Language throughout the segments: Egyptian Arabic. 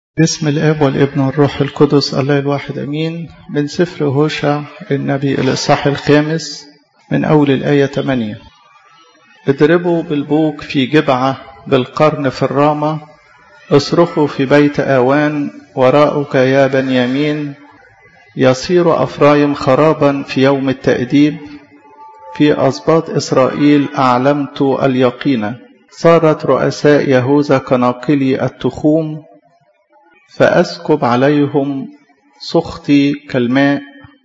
باسم الاب والابن والروح القدس الله الواحد امين من سفر هوشع النبي الاصحاح الخامس من اول الايه 8 اضربوا بالبوق في جبعه بالقرن في الرامه اصرخوا في بيت آوان وراءك يا بنيامين يصير أفرايم خرابا في يوم التأديب في أسباط إسرائيل أعلمت اليقين صارت رؤساء يهوذا كناقلي التخوم فأسكب عليهم سخطي كالماء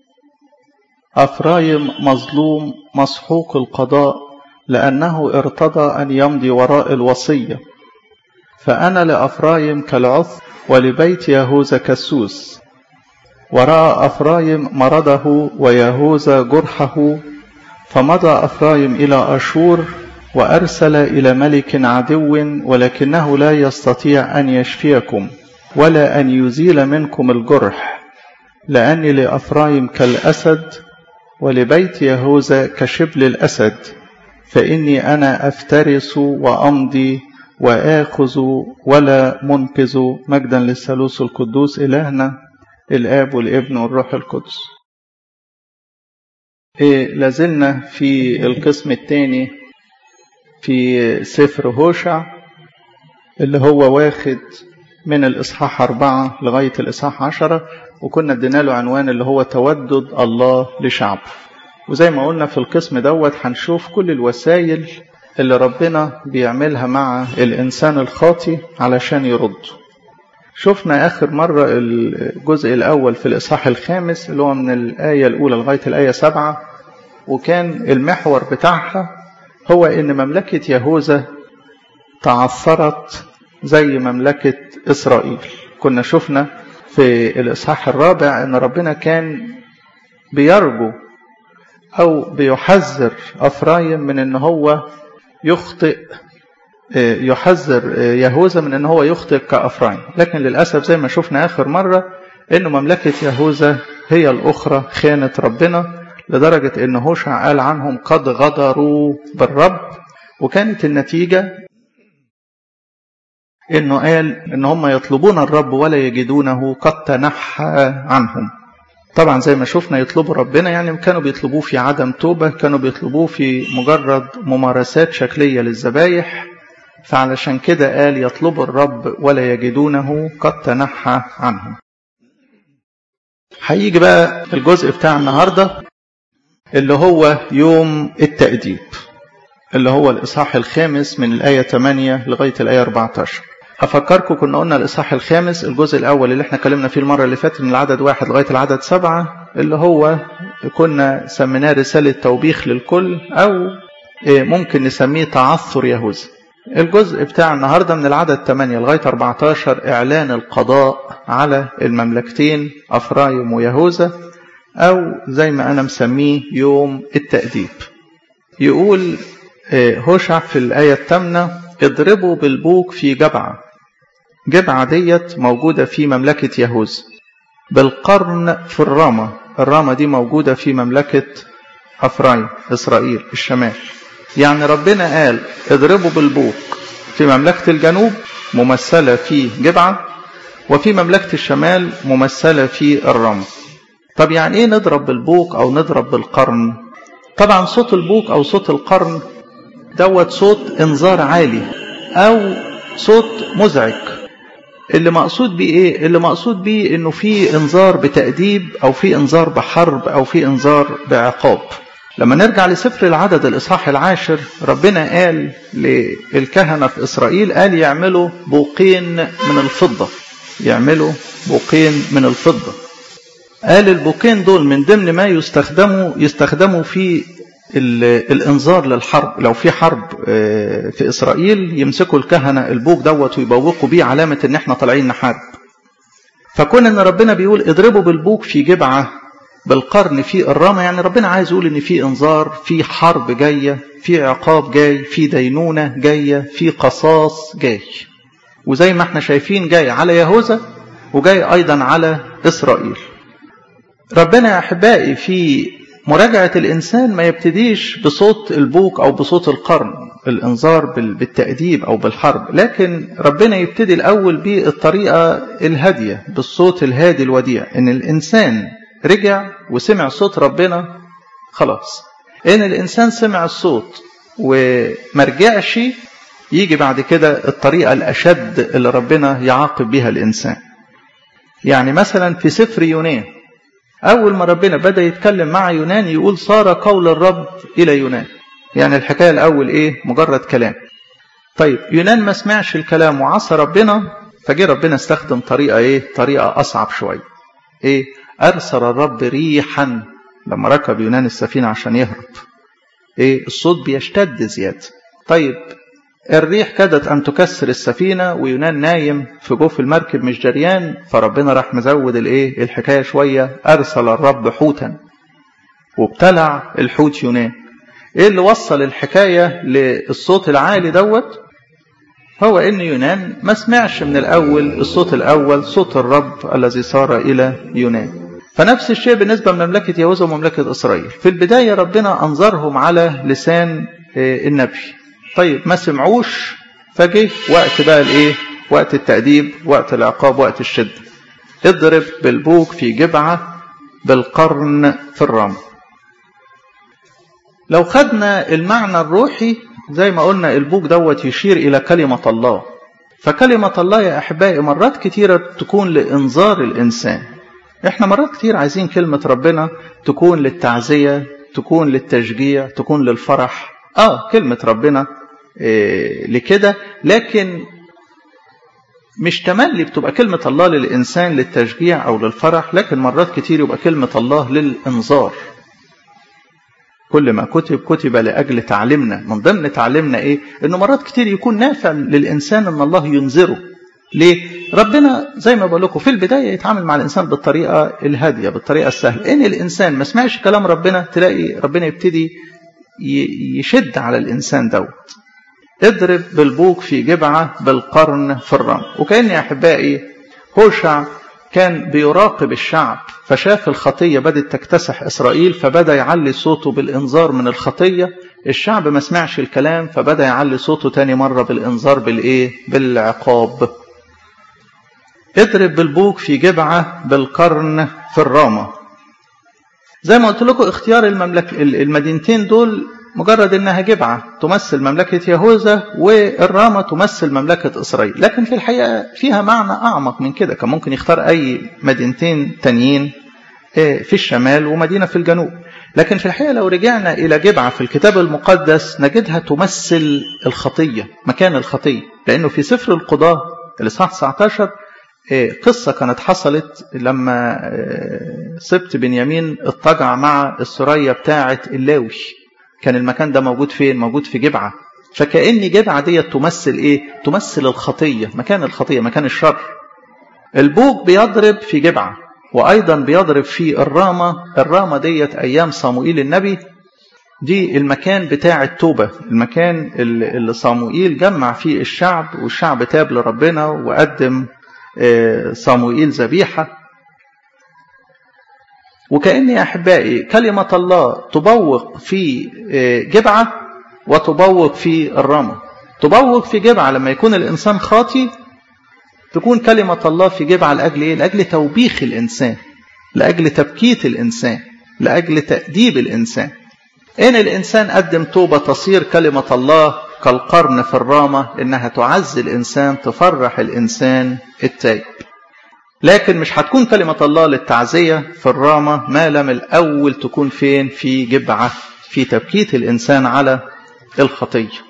أفرايم مظلوم مسحوق القضاء لأنه ارتضى أن يمضي وراء الوصية فأنا لأفرايم كالعث ولبيت يهوذا كالسوس ورأى أفرايم مرضه ويهوذا جرحه فمضى أفرايم إلى أشور وأرسل إلى ملك عدو ولكنه لا يستطيع أن يشفيكم ولا أن يزيل منكم الجرح لأني لأفرايم كالأسد ولبيت يهوذا كشبل الأسد فإني أنا أفترس وأمضي وآخذ ولا منقذ مجدا للثالوث القدوس إلهنا الآب والابن والروح القدس إيه لازلنا في القسم الثاني في سفر هوشع اللي هو واخد من الإصحاح أربعة لغاية الإصحاح عشرة وكنا ادينا له عنوان اللي هو تودد الله لشعبه وزي ما قلنا في القسم دوت هنشوف كل الوسائل اللي ربنا بيعملها مع الإنسان الخاطي علشان يرد شفنا آخر مرة الجزء الأول في الإصحاح الخامس اللي هو من الآية الأولى لغاية الآية سبعة وكان المحور بتاعها هو إن مملكة يهوذا تعثرت زي مملكة إسرائيل كنا شفنا في الإصحاح الرابع إن ربنا كان بيرجو أو بيحذر أفرايم من إن هو يخطئ يحذر يهوذا من ان هو يخطئ كافرايم لكن للاسف زي ما شفنا اخر مره ان مملكه يهوذا هي الاخرى خانت ربنا لدرجه ان هوشع قال عنهم قد غدروا بالرب وكانت النتيجه انه قال ان هم يطلبون الرب ولا يجدونه قد تنحى عنهم طبعا زي ما شفنا يطلبوا ربنا يعني كانوا بيطلبوه في عدم توبة كانوا بيطلبوه في مجرد ممارسات شكلية للذبايح فعلشان كده قال يطلبوا الرب ولا يجدونه قد تنحى عنهم هيجي بقى الجزء بتاع النهاردة اللي هو يوم التأديب اللي هو الإصحاح الخامس من الآية 8 لغاية الآية 14 هفكركم كنا قلنا الإصحاح الخامس الجزء الأول اللي احنا اتكلمنا فيه المرة اللي فاتت من العدد واحد لغاية العدد سبعة اللي هو كنا سميناه رسالة توبيخ للكل أو ممكن نسميه تعثر يهوذا الجزء بتاع النهاردة من العدد 8 لغاية 14 إعلان القضاء على المملكتين أفرايم ويهوذا أو زي ما أنا مسميه يوم التأديب يقول هوشع في الآية الثامنة اضربوا بالبوق في جبعة جبعة ديت موجودة في مملكة يهوذا بالقرن في الرامة الرامة دي موجودة في مملكة أفرايم إسرائيل الشمال يعني ربنا قال اضربوا بالبوق في مملكة الجنوب ممثلة في جبعة وفي مملكة الشمال ممثلة في الرمل طب يعني ايه نضرب بالبوق او نضرب بالقرن طبعا صوت البوق او صوت القرن دوت صوت انذار عالي او صوت مزعج اللي مقصود بيه ايه اللي مقصود بيه انه في انذار بتأديب او في انذار بحرب او في انذار بعقاب لما نرجع لسفر العدد الإصحاح العاشر ربنا قال للكهنة في إسرائيل قال يعملوا بوقين من الفضة يعملوا بوقين من الفضة قال البوقين دول من ضمن ما يستخدموا يستخدموا في الانذار للحرب لو في حرب في إسرائيل يمسكوا الكهنة البوق دوت ويبوقوا بيه علامة ان احنا طالعين نحارب فكون ان ربنا بيقول اضربوا بالبوق في جبعة بالقرن في الرامة يعني ربنا عايز يقول ان في انذار في حرب جاية في عقاب جاي في دينونة جاية في قصاص جاي وزي ما احنا شايفين جاي على يهوذا وجاي ايضا على اسرائيل ربنا يا احبائي في مراجعة الانسان ما يبتديش بصوت البوق او بصوت القرن الانذار بالتأديب او بالحرب لكن ربنا يبتدي الاول بالطريقة الهادية بالصوت الهادي الوديع ان الانسان رجع وسمع صوت ربنا خلاص ان الانسان سمع الصوت ومرجعش يجي بعد كده الطريقة الاشد اللي ربنا يعاقب بها الانسان يعني مثلا في سفر يونان أول ما ربنا بدأ يتكلم مع يونان يقول صار قول الرب إلى يونان يعني الحكاية الأول إيه مجرد كلام طيب يونان ما سمعش الكلام وعصى ربنا فجي ربنا استخدم طريقة إيه طريقة أصعب شوية إيه أرسل الرب ريحا لما ركب يونان السفينة عشان يهرب إيه الصوت بيشتد زيادة طيب الريح كادت أن تكسر السفينة ويونان نايم في جوف المركب مش جريان فربنا راح مزود الايه الحكاية شوية أرسل الرب حوتا وابتلع الحوت يونان ايه اللي وصل الحكاية للصوت العالي دوت هو ان يونان ما سمعش من الاول الصوت الاول صوت الرب الذي صار الى يونان فنفس الشيء بالنسبة لمملكة يهوذا ومملكة اسرائيل في البداية ربنا انظرهم على لسان النبي طيب ما سمعوش فجه وقت بقى الايه وقت التأديب وقت العقاب وقت الشدة اضرب بالبوك في جبعة بالقرن في الرمل لو خدنا المعنى الروحي زي ما قلنا البوك دوت يشير إلى كلمة الله فكلمة الله يا أحبائي مرات كتيرة تكون لإنذار الإنسان إحنا مرات كتير عايزين كلمة ربنا تكون للتعزية تكون للتشجيع تكون للفرح آه كلمة ربنا إيه لكده لكن مش تملي بتبقى كلمة الله للإنسان للتشجيع أو للفرح لكن مرات كتير يبقى كلمة الله للإنذار كل ما كتب كتب لأجل تعليمنا من ضمن تعليمنا إيه إنه مرات كتير يكون نافع للإنسان إن الله ينذره ليه ربنا زي ما بقول لكم في البداية يتعامل مع الإنسان بالطريقة الهادية بالطريقة السهلة إن الإنسان ما سمعش كلام ربنا تلاقي ربنا يبتدي يشد على الإنسان دوت اضرب بالبوق في جبعة بالقرن في الرمل وكأن يا أحبائي هوشع كان بيراقب الشعب فشاف الخطية بدأت تكتسح إسرائيل فبدأ يعلي صوته بالإنذار من الخطية الشعب ما سمعش الكلام فبدأ يعلي صوته تاني مرة بالإنذار بالإيه بالعقاب اضرب بالبوق في جبعة بالقرن في الرامة زي ما قلت لكم اختيار المملك المدينتين دول مجرد انها جبعة تمثل مملكة يهوذا والرامة تمثل مملكة اسرائيل لكن في الحقيقة فيها معنى اعمق من كده كان ممكن يختار اي مدينتين تانيين في الشمال ومدينة في الجنوب لكن في الحقيقة لو رجعنا إلى جبعة في الكتاب المقدس نجدها تمثل الخطية مكان الخطية لأنه في سفر القضاة الإصحاح 19 قصة كانت حصلت لما سبت بنيامين اضطجع مع السرية بتاعة اللاوي كان المكان ده موجود فين موجود في جبعة فكأن جبعة ديت تمثل ايه تمثل الخطية مكان الخطية مكان الشر البوق بيضرب في جبعة وأيضا بيضرب في الرامة الرامة ديت أيام صموئيل النبي دي المكان بتاع التوبة المكان اللي صموئيل جمع فيه الشعب والشعب تاب لربنا وقدم صموئيل ذبيحة وكأن يا أحبائي كلمة الله تبوق في جبعة وتبوق في الرمى تبوق في جبعة لما يكون الإنسان خاطي تكون كلمة الله في جبعة لأجل إيه؟ لأجل توبيخ الإنسان لأجل تبكيت الإنسان لأجل تأديب الإنسان إن الإنسان قدم توبة تصير كلمة الله كالقرن في الرامة إنها تعزي الإنسان تفرح الإنسان التائب لكن مش هتكون كلمة الله للتعزية في الرامة ما لم الأول تكون فين في جبعة في تبكيت الإنسان على الخطية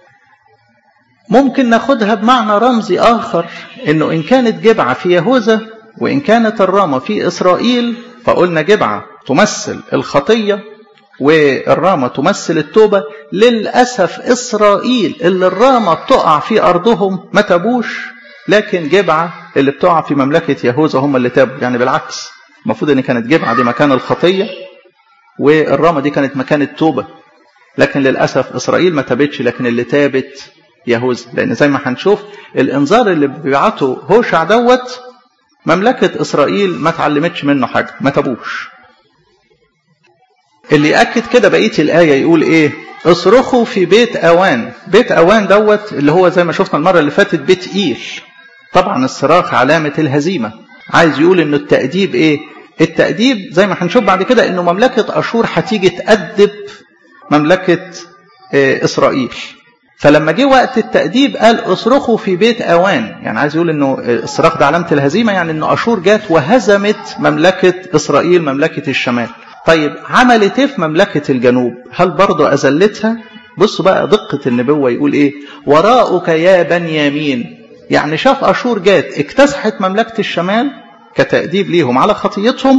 ممكن ناخدها بمعنى رمزي آخر إنه إن كانت جبعة في يهوذا وإن كانت الرامة في إسرائيل فقلنا جبعة تمثل الخطية والرامة تمثل التوبة للأسف إسرائيل اللي الرامة بتقع في أرضهم ما تابوش لكن جبعة اللي بتقع في مملكة يهوذا هم اللي تابوا يعني بالعكس المفروض ان كانت جبعة دي مكان الخطية والرامة دي كانت مكان التوبة لكن للأسف إسرائيل ما تابتش لكن اللي تابت يهوذا لأن زي ما هنشوف الإنذار اللي بيبعته هوشع دوت مملكة إسرائيل ما اتعلمتش منه حاجة ما تابوش اللي يأكد كده بقية الآية يقول إيه اصرخوا في بيت أوان بيت أوان دوت اللي هو زي ما شفنا المرة اللي فاتت بيت إيل طبعا الصراخ علامة الهزيمة عايز يقول إنه التأديب إيه التأديب زي ما هنشوف بعد كده إنه مملكة أشور هتيجي تأدب مملكة إسرائيل فلما جه وقت التأديب قال اصرخوا في بيت أوان يعني عايز يقول إنه الصراخ ده علامة الهزيمة يعني إنه أشور جات وهزمت مملكة إسرائيل مملكة الشمال طيب عملت ايه في مملكة الجنوب هل برضه أذلتها بصوا بقى دقة النبوة يقول ايه وراءك يا بنيامين يعني شاف أشور جات اكتسحت مملكة الشمال كتأديب ليهم على خطيتهم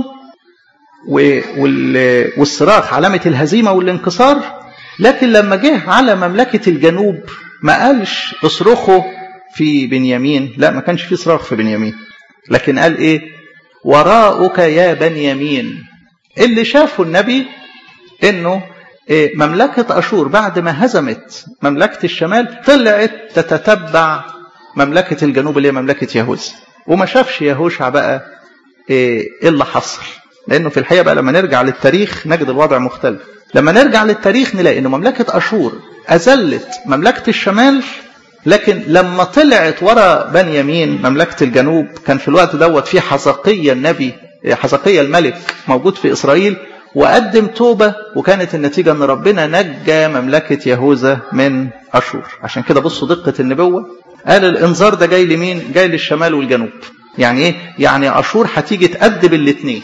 والصراخ علامة الهزيمة والانكسار لكن لما جه على مملكة الجنوب ما قالش اصرخوا في بنيامين لا ما كانش في صراخ في بنيامين لكن قال ايه وراءك يا بنيامين اللي شافه النبي انه مملكة أشور بعد ما هزمت مملكة الشمال طلعت تتتبع مملكة الجنوب اللي هي مملكة يهوذا وما شافش يهوشع بقى ايه اللي حصل لانه في الحقيقة بقى لما نرجع للتاريخ نجد الوضع مختلف لما نرجع للتاريخ نلاقي ان مملكة أشور أذلت مملكة الشمال لكن لما طلعت ورا بنيامين مملكة الجنوب كان في الوقت دوت في حزقية النبي حزقية الملك موجود في إسرائيل وقدم توبة وكانت النتيجة أن ربنا نجى مملكة يهوذا من أشور عشان كده بصوا دقة النبوة قال الإنذار ده جاي لمين جاي للشمال والجنوب يعني إيه يعني أشور هتيجي تأدب الاثنين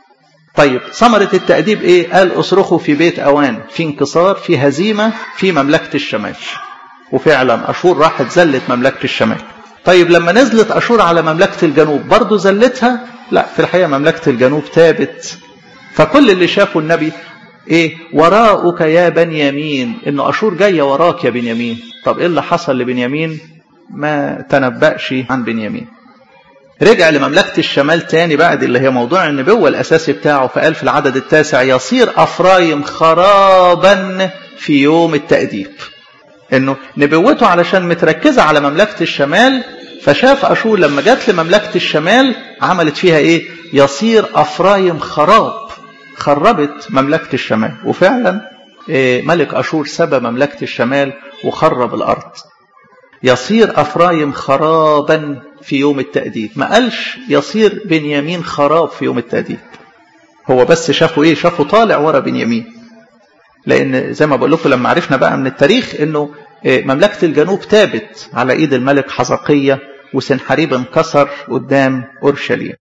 طيب ثمرة التأديب إيه قال أصرخوا في بيت أوان في انكسار في هزيمة في مملكة الشمال وفعلا أشور راحت زلت مملكة الشمال طيب لما نزلت أشور على مملكة الجنوب برضو زلتها لا في الحقيقة مملكة الجنوب تابت فكل اللي شافوا النبي ايه وراءك يا بنيامين ان اشور جايه وراك يا بنيامين طب ايه اللي حصل لبنيامين ما تنبأش عن بنيامين رجع لمملكة الشمال تاني بعد اللي هي موضوع النبوة الأساسي بتاعه فقال في العدد التاسع يصير أفرايم خرابا في يوم التأديب انه نبوته علشان متركزة على مملكة الشمال فشاف أشور لما جت لمملكة الشمال عملت فيها إيه يصير أفرايم خراب خربت مملكة الشمال وفعلا ملك أشور سبى مملكة الشمال وخرب الأرض يصير أفرايم خرابا في يوم التأديب ما قالش يصير بنيامين خراب في يوم التأديب هو بس شافوا إيه شافوا طالع ورا بنيامين لأن زي ما بقول لكم لما عرفنا بقى من التاريخ إنه مملكة الجنوب تابت على إيد الملك حزقية وسنحريب انكسر قدام أورشليم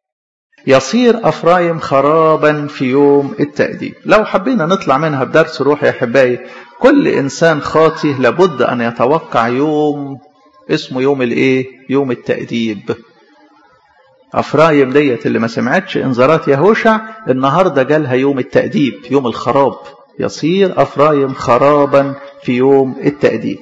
يصير أفرايم خرابا في يوم التأديب لو حبينا نطلع منها بدرس روح يا أحبائي كل إنسان خاطي لابد أن يتوقع يوم اسمه يوم الإيه؟ يوم التأديب أفرايم ديت اللي ما سمعتش إنذارات يهوشع النهاردة جالها يوم التأديب يوم الخراب يصير أفرايم خرابا في يوم التأديب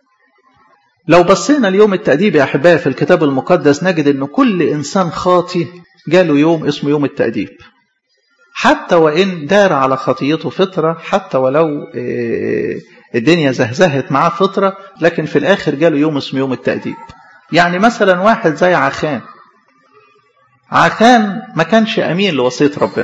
لو بصينا ليوم التأديب يا أحبائي في الكتاب المقدس نجد أن كل إنسان خاطي جاله يوم اسمه يوم التأديب حتى وإن دار على خطيته فترة حتى ولو الدنيا زهزهت معاه فترة لكن في الآخر جاله يوم اسمه يوم التأديب يعني مثلا واحد زي عخان عخان ما كانش أمين لوصية ربنا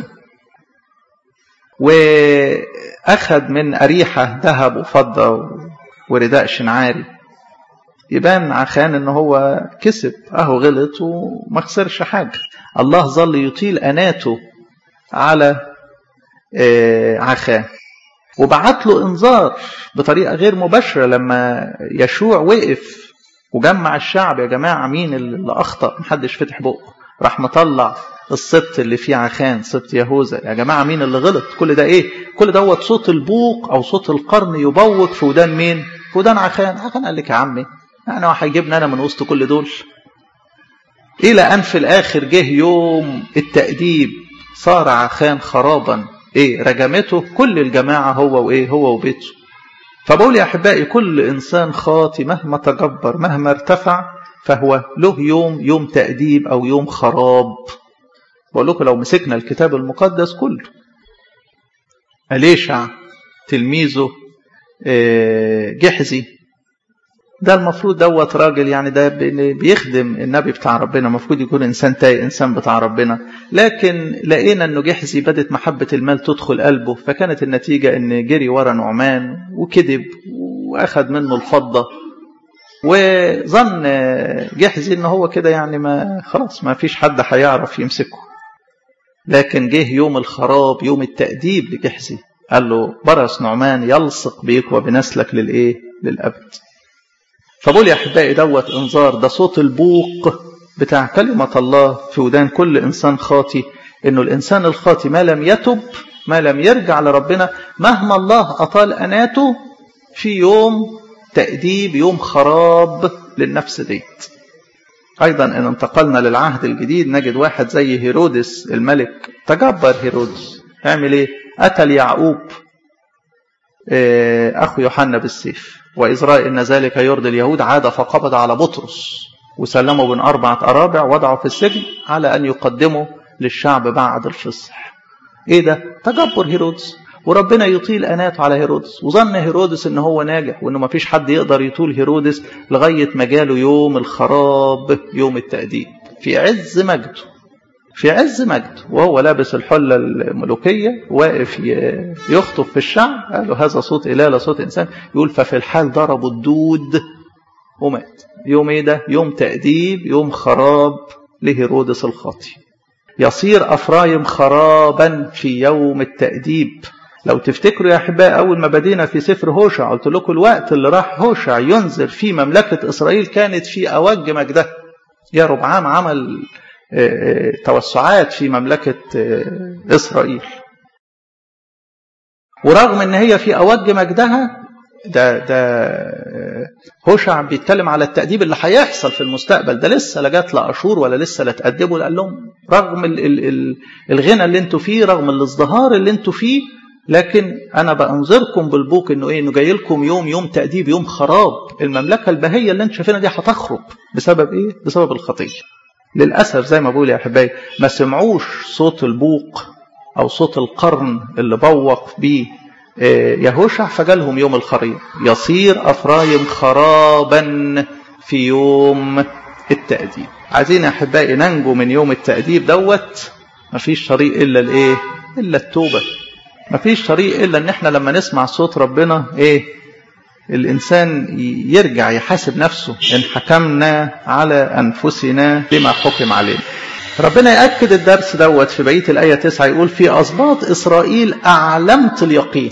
وأخذ من أريحة ذهب وفضة ورداء شنعاري يبان عخان ان هو كسب اهو غلط وما خسرش حاجة الله ظل يطيل اناته على عخان وبعت له انذار بطريقة غير مباشرة لما يشوع وقف وجمع الشعب يا جماعة مين اللي اخطأ محدش فتح بقه راح مطلع السبت اللي فيه عخان سبت يهوذا يا جماعة مين اللي غلط كل ده ايه كل دوت صوت البوق او صوت القرن يبوق في ودان مين في ودان عخان عخان قال لك يا عمي انا هيجيبني انا من وسط كل دول الى ان في الاخر جه يوم التأديب صار عخان خرابا ايه رجمته كل الجماعة هو وايه هو وبيته فبقول يا احبائي كل انسان خاطي مهما تجبر مهما ارتفع فهو له يوم يوم تأديب او يوم خراب بقول لكم لو مسكنا الكتاب المقدس كله أليشع تلميذه جحزي ده المفروض دوت راجل يعني ده بيخدم النبي بتاع ربنا المفروض يكون انسان تاي انسان بتاع ربنا لكن لقينا انه جحزي بدت محبه المال تدخل قلبه فكانت النتيجه ان جري ورا نعمان وكذب واخد منه الفضه وظن جحزي ان هو كده يعني ما خلاص ما فيش حد هيعرف يمسكه لكن جه يوم الخراب يوم التأديب لجحزي قال له برس نعمان يلصق بيك وبنسلك للايه للابد فبقول يا احبائي دوت انذار ده صوت البوق بتاع كلمه الله في ودان كل انسان خاطي انه الانسان الخاطي ما لم يتب ما لم يرجع لربنا مهما الله اطال اناته في يوم تأديب يوم خراب للنفس ديت أيضا إن انتقلنا للعهد الجديد نجد واحد زي هيرودس الملك تجبر هيرودس يعمل إيه؟ قتل يعقوب أخو يوحنا بالسيف وإذ رأى إن ذلك يرضي اليهود عاد فقبض على بطرس وسلمه بين أربعة أرابع وضعه في السجن على أن يقدمه للشعب بعد الفصح إيه ده؟ تجبر هيرودس وربنا يطيل أناته على هيرودس وظن هيرودس ان هو ناجح وانه ما فيش حد يقدر يطول هيرودس لغاية ما جاله يوم الخراب يوم التأديب في عز مجده في عز مجده وهو لابس الحلة الملوكية واقف يخطب في الشعب قال له هذا صوت إله لا صوت إنسان يقول ففي الحال ضربوا الدود ومات يوم ايه ده يوم تأديب يوم خراب لهيرودس الخاطي يصير أفرايم خرابا في يوم التأديب لو تفتكروا يا أحباء أول ما بدينا في سفر هوشع قلت لكم الوقت اللي راح هوشع ينذر في مملكة إسرائيل كانت في أوج مجدها يا ربعام عمل توسعات في مملكة إسرائيل ورغم ان هي في أوج مجدها ده ده هوشع بيتكلم على التأديب اللي هيحصل في المستقبل ده لسه لا جات لا أشور ولا لسه لا تأدبوا قال لهم رغم ال ال ال الغنى اللي انتوا فيه رغم الازدهار اللي انتوا فيه لكن انا بانذركم بالبوق انه ايه انه جاي لكم يوم يوم تاديب يوم خراب المملكه البهيه اللي انتم شايفينها دي هتخرب بسبب ايه بسبب الخطيه للاسف زي ما بقول يا احبائي ما سمعوش صوت البوق او صوت القرن اللي بوق بيه يهوشع فجالهم يوم الخريب يصير افرايم خرابا في يوم التاديب عايزين يا احبائي ننجو من يوم التاديب دوت مفيش طريق الا الايه الا التوبه مفيش طريق الا ان احنا لما نسمع صوت ربنا ايه الانسان يرجع يحاسب نفسه ان حكمنا على انفسنا بما حكم علينا ربنا ياكد الدرس دوت في بقيه الايه 9 يقول في اسباط اسرائيل اعلمت اليقين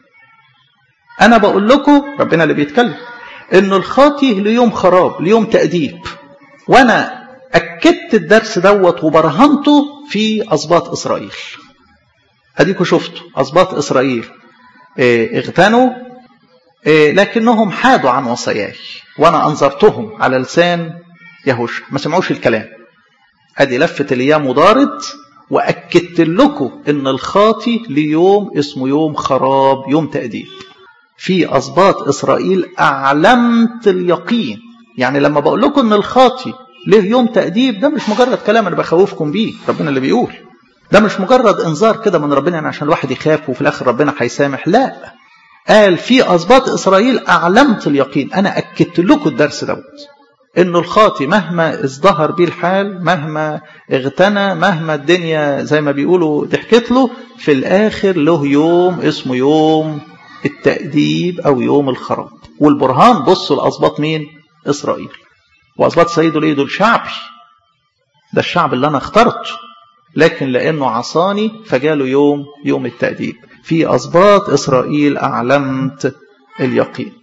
انا بقول لكم ربنا اللي بيتكلم انه الخاطي ليوم خراب ليوم تاديب وانا اكدت الدرس دوت وبرهنته في اسباط اسرائيل اديكوا شفتوا اسباط اسرائيل إيه اغتنوا إيه لكنهم حادوا عن وصاياي وانا انظرتهم على لسان يهوشع ما سمعوش الكلام ادي لفه الايام ودارت واكدت لكم ان الخاطي ليوم اسمه يوم خراب يوم تاديب في اسباط اسرائيل اعلمت اليقين يعني لما بقول لكم ان الخاطي له يوم تاديب ده مش مجرد كلام انا بخوفكم بيه ربنا اللي بيقول ده مش مجرد انذار كده من ربنا يعني عشان الواحد يخاف وفي الاخر ربنا هيسامح لا قال في اسباط اسرائيل اعلمت اليقين انا اكدت لكم الدرس دوت انه الخاطي مهما ازدهر بيه الحال مهما اغتنى مهما الدنيا زي ما بيقولوا ضحكت له في الاخر له يوم اسمه يوم التأديب او يوم الخراب والبرهان بصوا الاسباط مين اسرائيل واسباط سيده ليه دول شعبي ده الشعب اللي انا اخترته لكن لأنه عصاني فجاله يوم يوم التأديب في أسباط إسرائيل أعلمت اليقين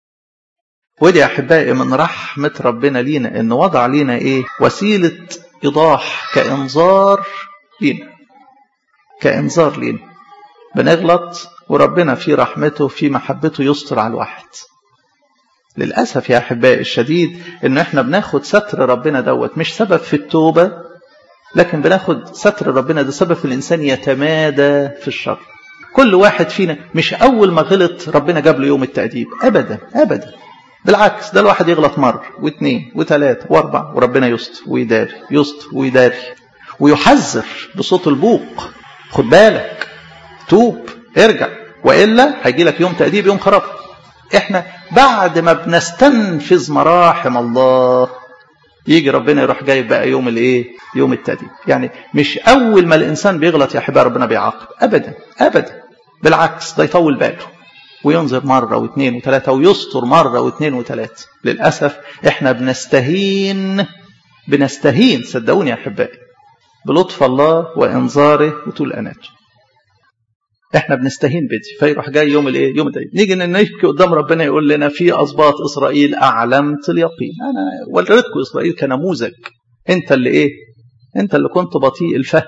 ودي أحبائي من رحمة ربنا لينا إن وضع لينا إيه وسيلة إيضاح كإنذار لينا كإنذار لينا بنغلط وربنا في رحمته في محبته يستر على الواحد للأسف يا أحبائي الشديد إن إحنا بناخد ستر ربنا دوت مش سبب في التوبة لكن بناخد ستر ربنا ده سبب الإنسان يتمادى في الشر كل واحد فينا مش أول ما غلط ربنا جاب له يوم التأديب أبدا أبدا بالعكس ده الواحد يغلط مرة واثنين وثلاثة واربعة وربنا يستر ويداري يستر ويداري ويحذر بصوت البوق خد بالك توب ارجع وإلا هيجي لك يوم تأديب يوم خراب احنا بعد ما بنستنفذ مراحم الله يجي ربنا يروح جايب بقى يوم الايه يوم التأديب يعني مش اول ما الانسان بيغلط يا احبائي ربنا بيعاقب ابدا ابدا بالعكس ده يطول باله وينظر مرة واثنين وثلاثة ويستر مرة واثنين وثلاثة للأسف احنا بنستهين بنستهين صدقوني يا أحبائي بلطف الله وإنظاره وطول أناته احنا بنستهين بدي فيروح جاي يوم الايه يوم الدين نيجي نبكي قدام ربنا يقول لنا في اسباط اسرائيل اعلمت اليقين انا ولدتكم اسرائيل كنموذج انت اللي ايه انت اللي كنت بطيء الفهم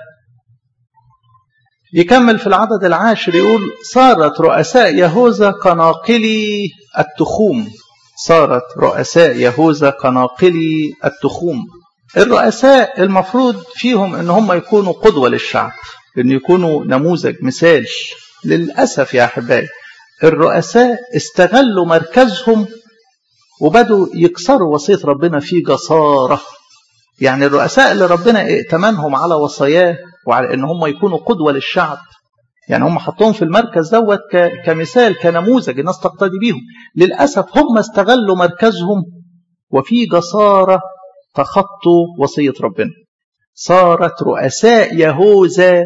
يكمل في العدد العاشر يقول صارت رؤساء يهوذا كناقلي التخوم صارت رؤساء يهوذا كناقلي التخوم الرؤساء المفروض فيهم ان هم يكونوا قدوة للشعب ان يكونوا نموذج مثال للأسف يا أحبائي الرؤساء استغلوا مركزهم وبدوا يكسروا وصية ربنا في جسارة يعني الرؤساء اللي ربنا ائتمنهم على وصاياه وعلى ان هم يكونوا قدوة للشعب يعني هم حطوهم في المركز دوت كمثال كنموذج الناس تقتدي بيهم للأسف هم استغلوا مركزهم وفي جسارة تخطوا وصية ربنا صارت رؤساء يهوذا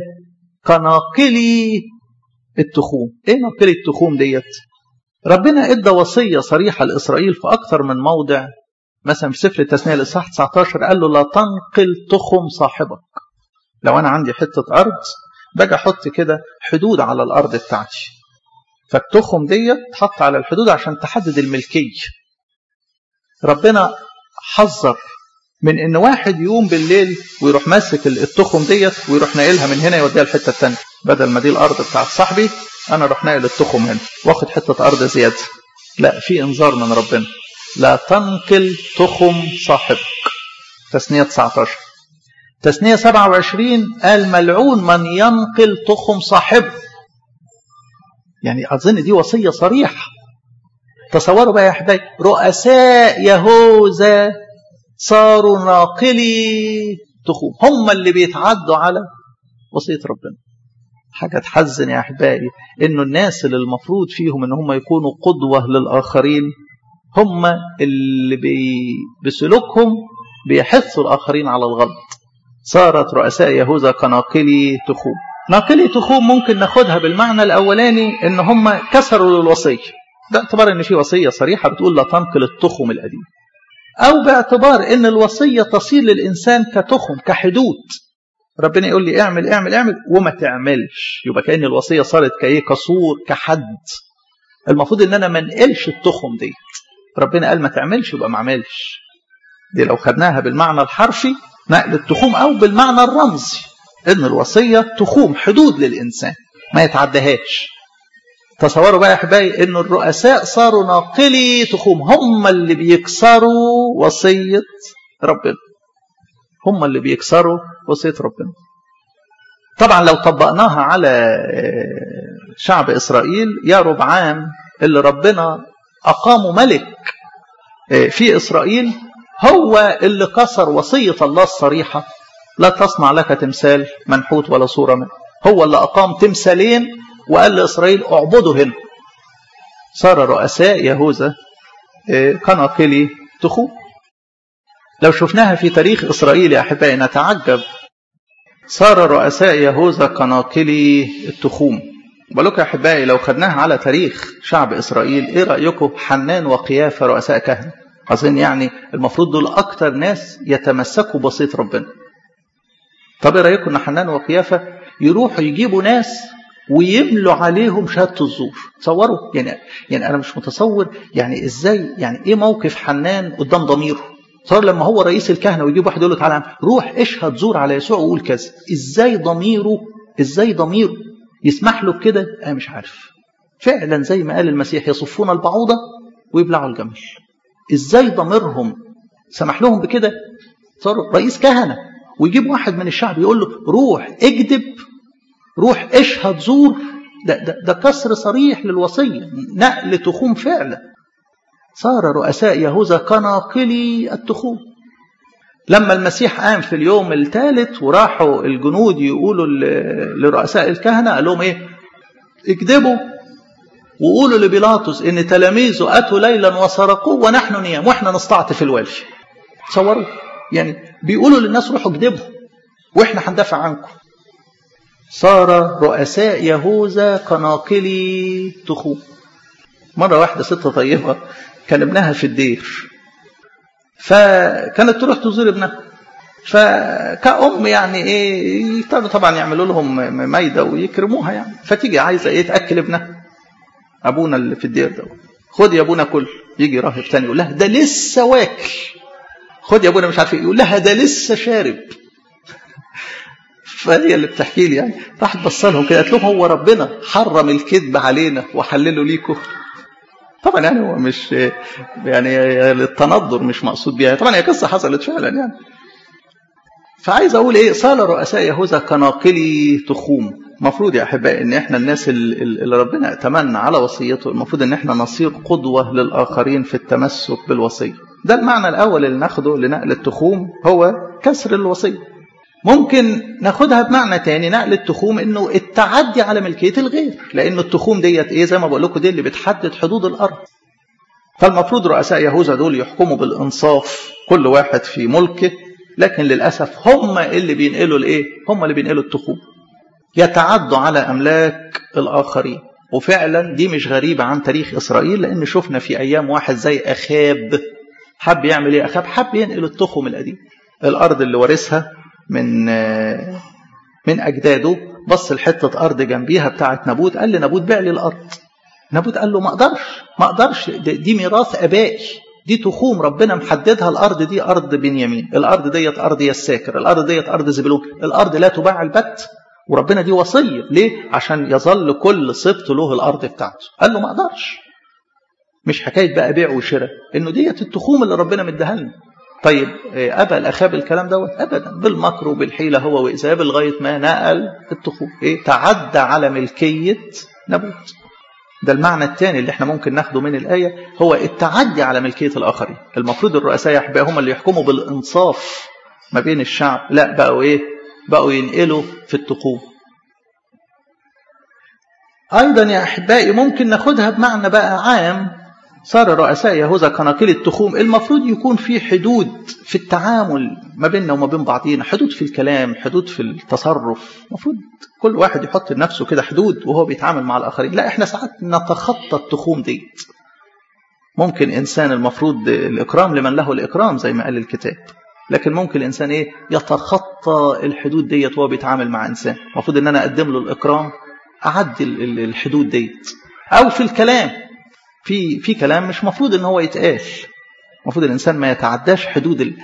كناقلي التخوم ايه ناقلي التخوم ديت ربنا ادى وصية صريحة لإسرائيل في أكثر من موضع مثلا في سفر التثنية الإصحاح 19 قال له لا تنقل تخم صاحبك لو أنا عندي حتة أرض باجي أحط كده حدود على الأرض بتاعتي فالتخم ديت تحط على الحدود عشان تحدد الملكية ربنا حذر من ان واحد يقوم بالليل ويروح ماسك التخم ديت ويروح ناقلها من هنا يوديها الحته الثانيه بدل ما دي الارض بتاعت صاحبي انا اروح ناقل التخم هنا واخد حته ارض زياده لا في انذار من ربنا لا تنقل تخم صاحبك تثنيه 19 تثنيه 27 قال ملعون من ينقل تخم صاحبه يعني اظن دي وصيه صريحه تصوروا بقى يا احبابي رؤساء يهوذا صاروا ناقلي تخوم هم اللي بيتعدوا على وصية ربنا حاجة تحزن يا أحبائي إنه الناس اللي المفروض فيهم إن هم يكونوا قدوة للآخرين هم اللي بي بسلوكهم بيحثوا الآخرين على الغلط صارت رؤساء يهوذا كناقلي تخوم ناقلي تخوم ممكن ناخدها بالمعنى الأولاني إن هم كسروا الوصية ده اعتبار إن في وصية صريحة بتقول لا تنقل التخم القديم أو باعتبار أن الوصية تصير للإنسان كتخم كحدود ربنا يقول لي اعمل اعمل اعمل وما تعملش يبقى كأن الوصية صارت كايه كسور كحد المفروض ان انا ما انقلش التخم دي ربنا قال ما تعملش يبقى ما اعملش دي لو خدناها بالمعنى الحرفي نقل التخوم او بالمعنى الرمزي ان الوصية تخوم حدود للإنسان ما يتعدهاش تصوروا بقى يا احبائي ان الرؤساء صاروا ناقلي تخوم هم اللي بيكسروا وصيه ربنا هم اللي بيكسروا وصيه ربنا طبعا لو طبقناها على شعب اسرائيل يا ربعام اللي ربنا اقامه ملك في اسرائيل هو اللي كسر وصيه الله الصريحه لا تصنع لك تمثال منحوت ولا صوره منه هو اللي اقام تمثالين وقال لإسرائيل اعبدوا هنا صار رؤساء يهوذا كناقلي تخوم لو شفناها في تاريخ إسرائيل يا أحبائي نتعجب صار رؤساء يهوذا كناقلي التخوم بقولك يا أحبائي لو خدناها على تاريخ شعب إسرائيل إيه رأيكم حنان وقيافة رؤساء كهنة أظن يعني المفروض دول أكتر ناس يتمسكوا بسيط ربنا طب إيه رأيكم إن حنان وقيافة يروحوا يجيبوا ناس ويملوا عليهم شهاده الزور تصوروا يعني يعني انا مش متصور يعني ازاي يعني ايه موقف حنان قدام ضميره صار لما هو رئيس الكهنه ويجيب واحد يقول له تعالى روح اشهد زور على يسوع وقول كذا ازاي ضميره ازاي ضميره يسمح له بكده انا مش عارف فعلا زي ما قال المسيح يصفون البعوضه ويبلعوا الجمل ازاي ضميرهم سمح لهم بكده صاروا رئيس كهنه ويجيب واحد من الشعب يقول له روح اكذب روح اشهد زور ده, ده, ده كسر صريح للوصية نقل تخوم فعلا صار رؤساء يهوذا كناقلي التخوم لما المسيح قام في اليوم الثالث وراحوا الجنود يقولوا لرؤساء الكهنة قال لهم ايه اكذبوا وقولوا لبيلاطس ان تلاميذه اتوا ليلا وسرقوه ونحن نيام واحنا نستعطف الوالي تصوروا يعني بيقولوا للناس روحوا اكذبوا واحنا هندافع عنكم صار رؤساء يهوذا كناقلي تخوم مرة واحدة ست طيبة كان ابنها في الدير فكانت تروح تزور ابنها فكأم يعني ايه يقدروا طبعا يعملوا لهم مايدة ويكرموها يعني فتيجي عايزة ايه تأكل ابنها ابونا اللي في الدير ده خد يا ابونا كل يجي راهب تاني يقول لها ده لسه واكل خد يا ابونا مش عارف ايه يقول لها ده لسه شارب فهي اللي بتحكي لي يعني راحت بص لهم كده قالت لهم هو ربنا حرم الكذب علينا وحلله ليكم طبعا يعني هو مش يعني التنظر مش مقصود بيها طبعا هي قصه حصلت فعلا يعني فعايز اقول ايه صار رؤساء يهوذا كناقلي تخوم المفروض يا احبائي ان احنا الناس اللي ربنا اتمنى على وصيته المفروض ان احنا نصير قدوه للاخرين في التمسك بالوصيه ده المعنى الاول اللي ناخده لنقل التخوم هو كسر الوصيه ممكن ناخدها بمعنى تاني نقل التخوم انه التعدي على ملكيه الغير لانه التخوم ديت ايه زي ما بقول لكم دي اللي بتحدد حدود الارض فالمفروض رؤساء يهوذا دول يحكموا بالانصاف كل واحد في ملكه لكن للاسف هم اللي بينقلوا الايه هم اللي بينقلوا التخوم يتعدوا على املاك الاخرين وفعلا دي مش غريبه عن تاريخ اسرائيل لان شفنا في ايام واحد زي اخاب حب يعمل ايه اخاب حب ينقل التخم القديم الارض اللي وارثها من من اجداده بص لحته ارض جنبيها بتاعه نابوت قال لنابوت بيع لي الارض نابوت قال له ما اقدرش ما اقدرش دي ميراث ابائي دي تخوم ربنا محددها الارض دي ارض بنيامين الارض ديت ارض يساكر الارض ديت ارض زبلون الارض لا تباع البت وربنا دي وصيه ليه عشان يظل كل سبط له الارض بتاعته قال له ما اقدرش مش حكايه بقى بيع وشراء انه ديت التخوم اللي ربنا مديها لنا طيب ابى الاخاب الكلام دوت ابدا بالمكر وبالحيله هو واذاب لغايه ما نقل التخوم ايه تعدى على ملكيه نابوت ده المعنى الثاني اللي احنا ممكن ناخده من الايه هو التعدي على ملكيه الاخرين المفروض الرؤساء يا احبائي هم اللي يحكموا بالانصاف ما بين الشعب لا بقوا ايه بقوا ينقلوا في التخوم ايضا يا احبائي ممكن ناخدها بمعنى بقى عام صار رؤساء يهوذا كناقل التخوم المفروض يكون في حدود في التعامل ما بيننا وما بين بعضينا حدود في الكلام حدود في التصرف المفروض كل واحد يحط لنفسه كده حدود وهو بيتعامل مع الآخرين لا احنا ساعات نتخطى التخوم دي ممكن إنسان المفروض الإكرام لمن له الإكرام زي ما قال الكتاب لكن ممكن الإنسان إيه يتخطى الحدود ديت وهو بيتعامل مع إنسان المفروض إن أنا أقدم له الإكرام أعدي الحدود ديت أو في الكلام في في كلام مش مفروض ان هو يتقال المفروض الانسان ما يتعداش حدود ال...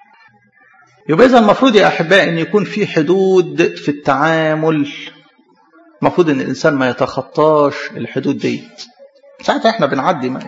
يبقى اذا المفروض يا احبائي ان يكون في حدود في التعامل المفروض ان الانسان ما يتخطاش الحدود ديت ساعتها احنا بنعدي ما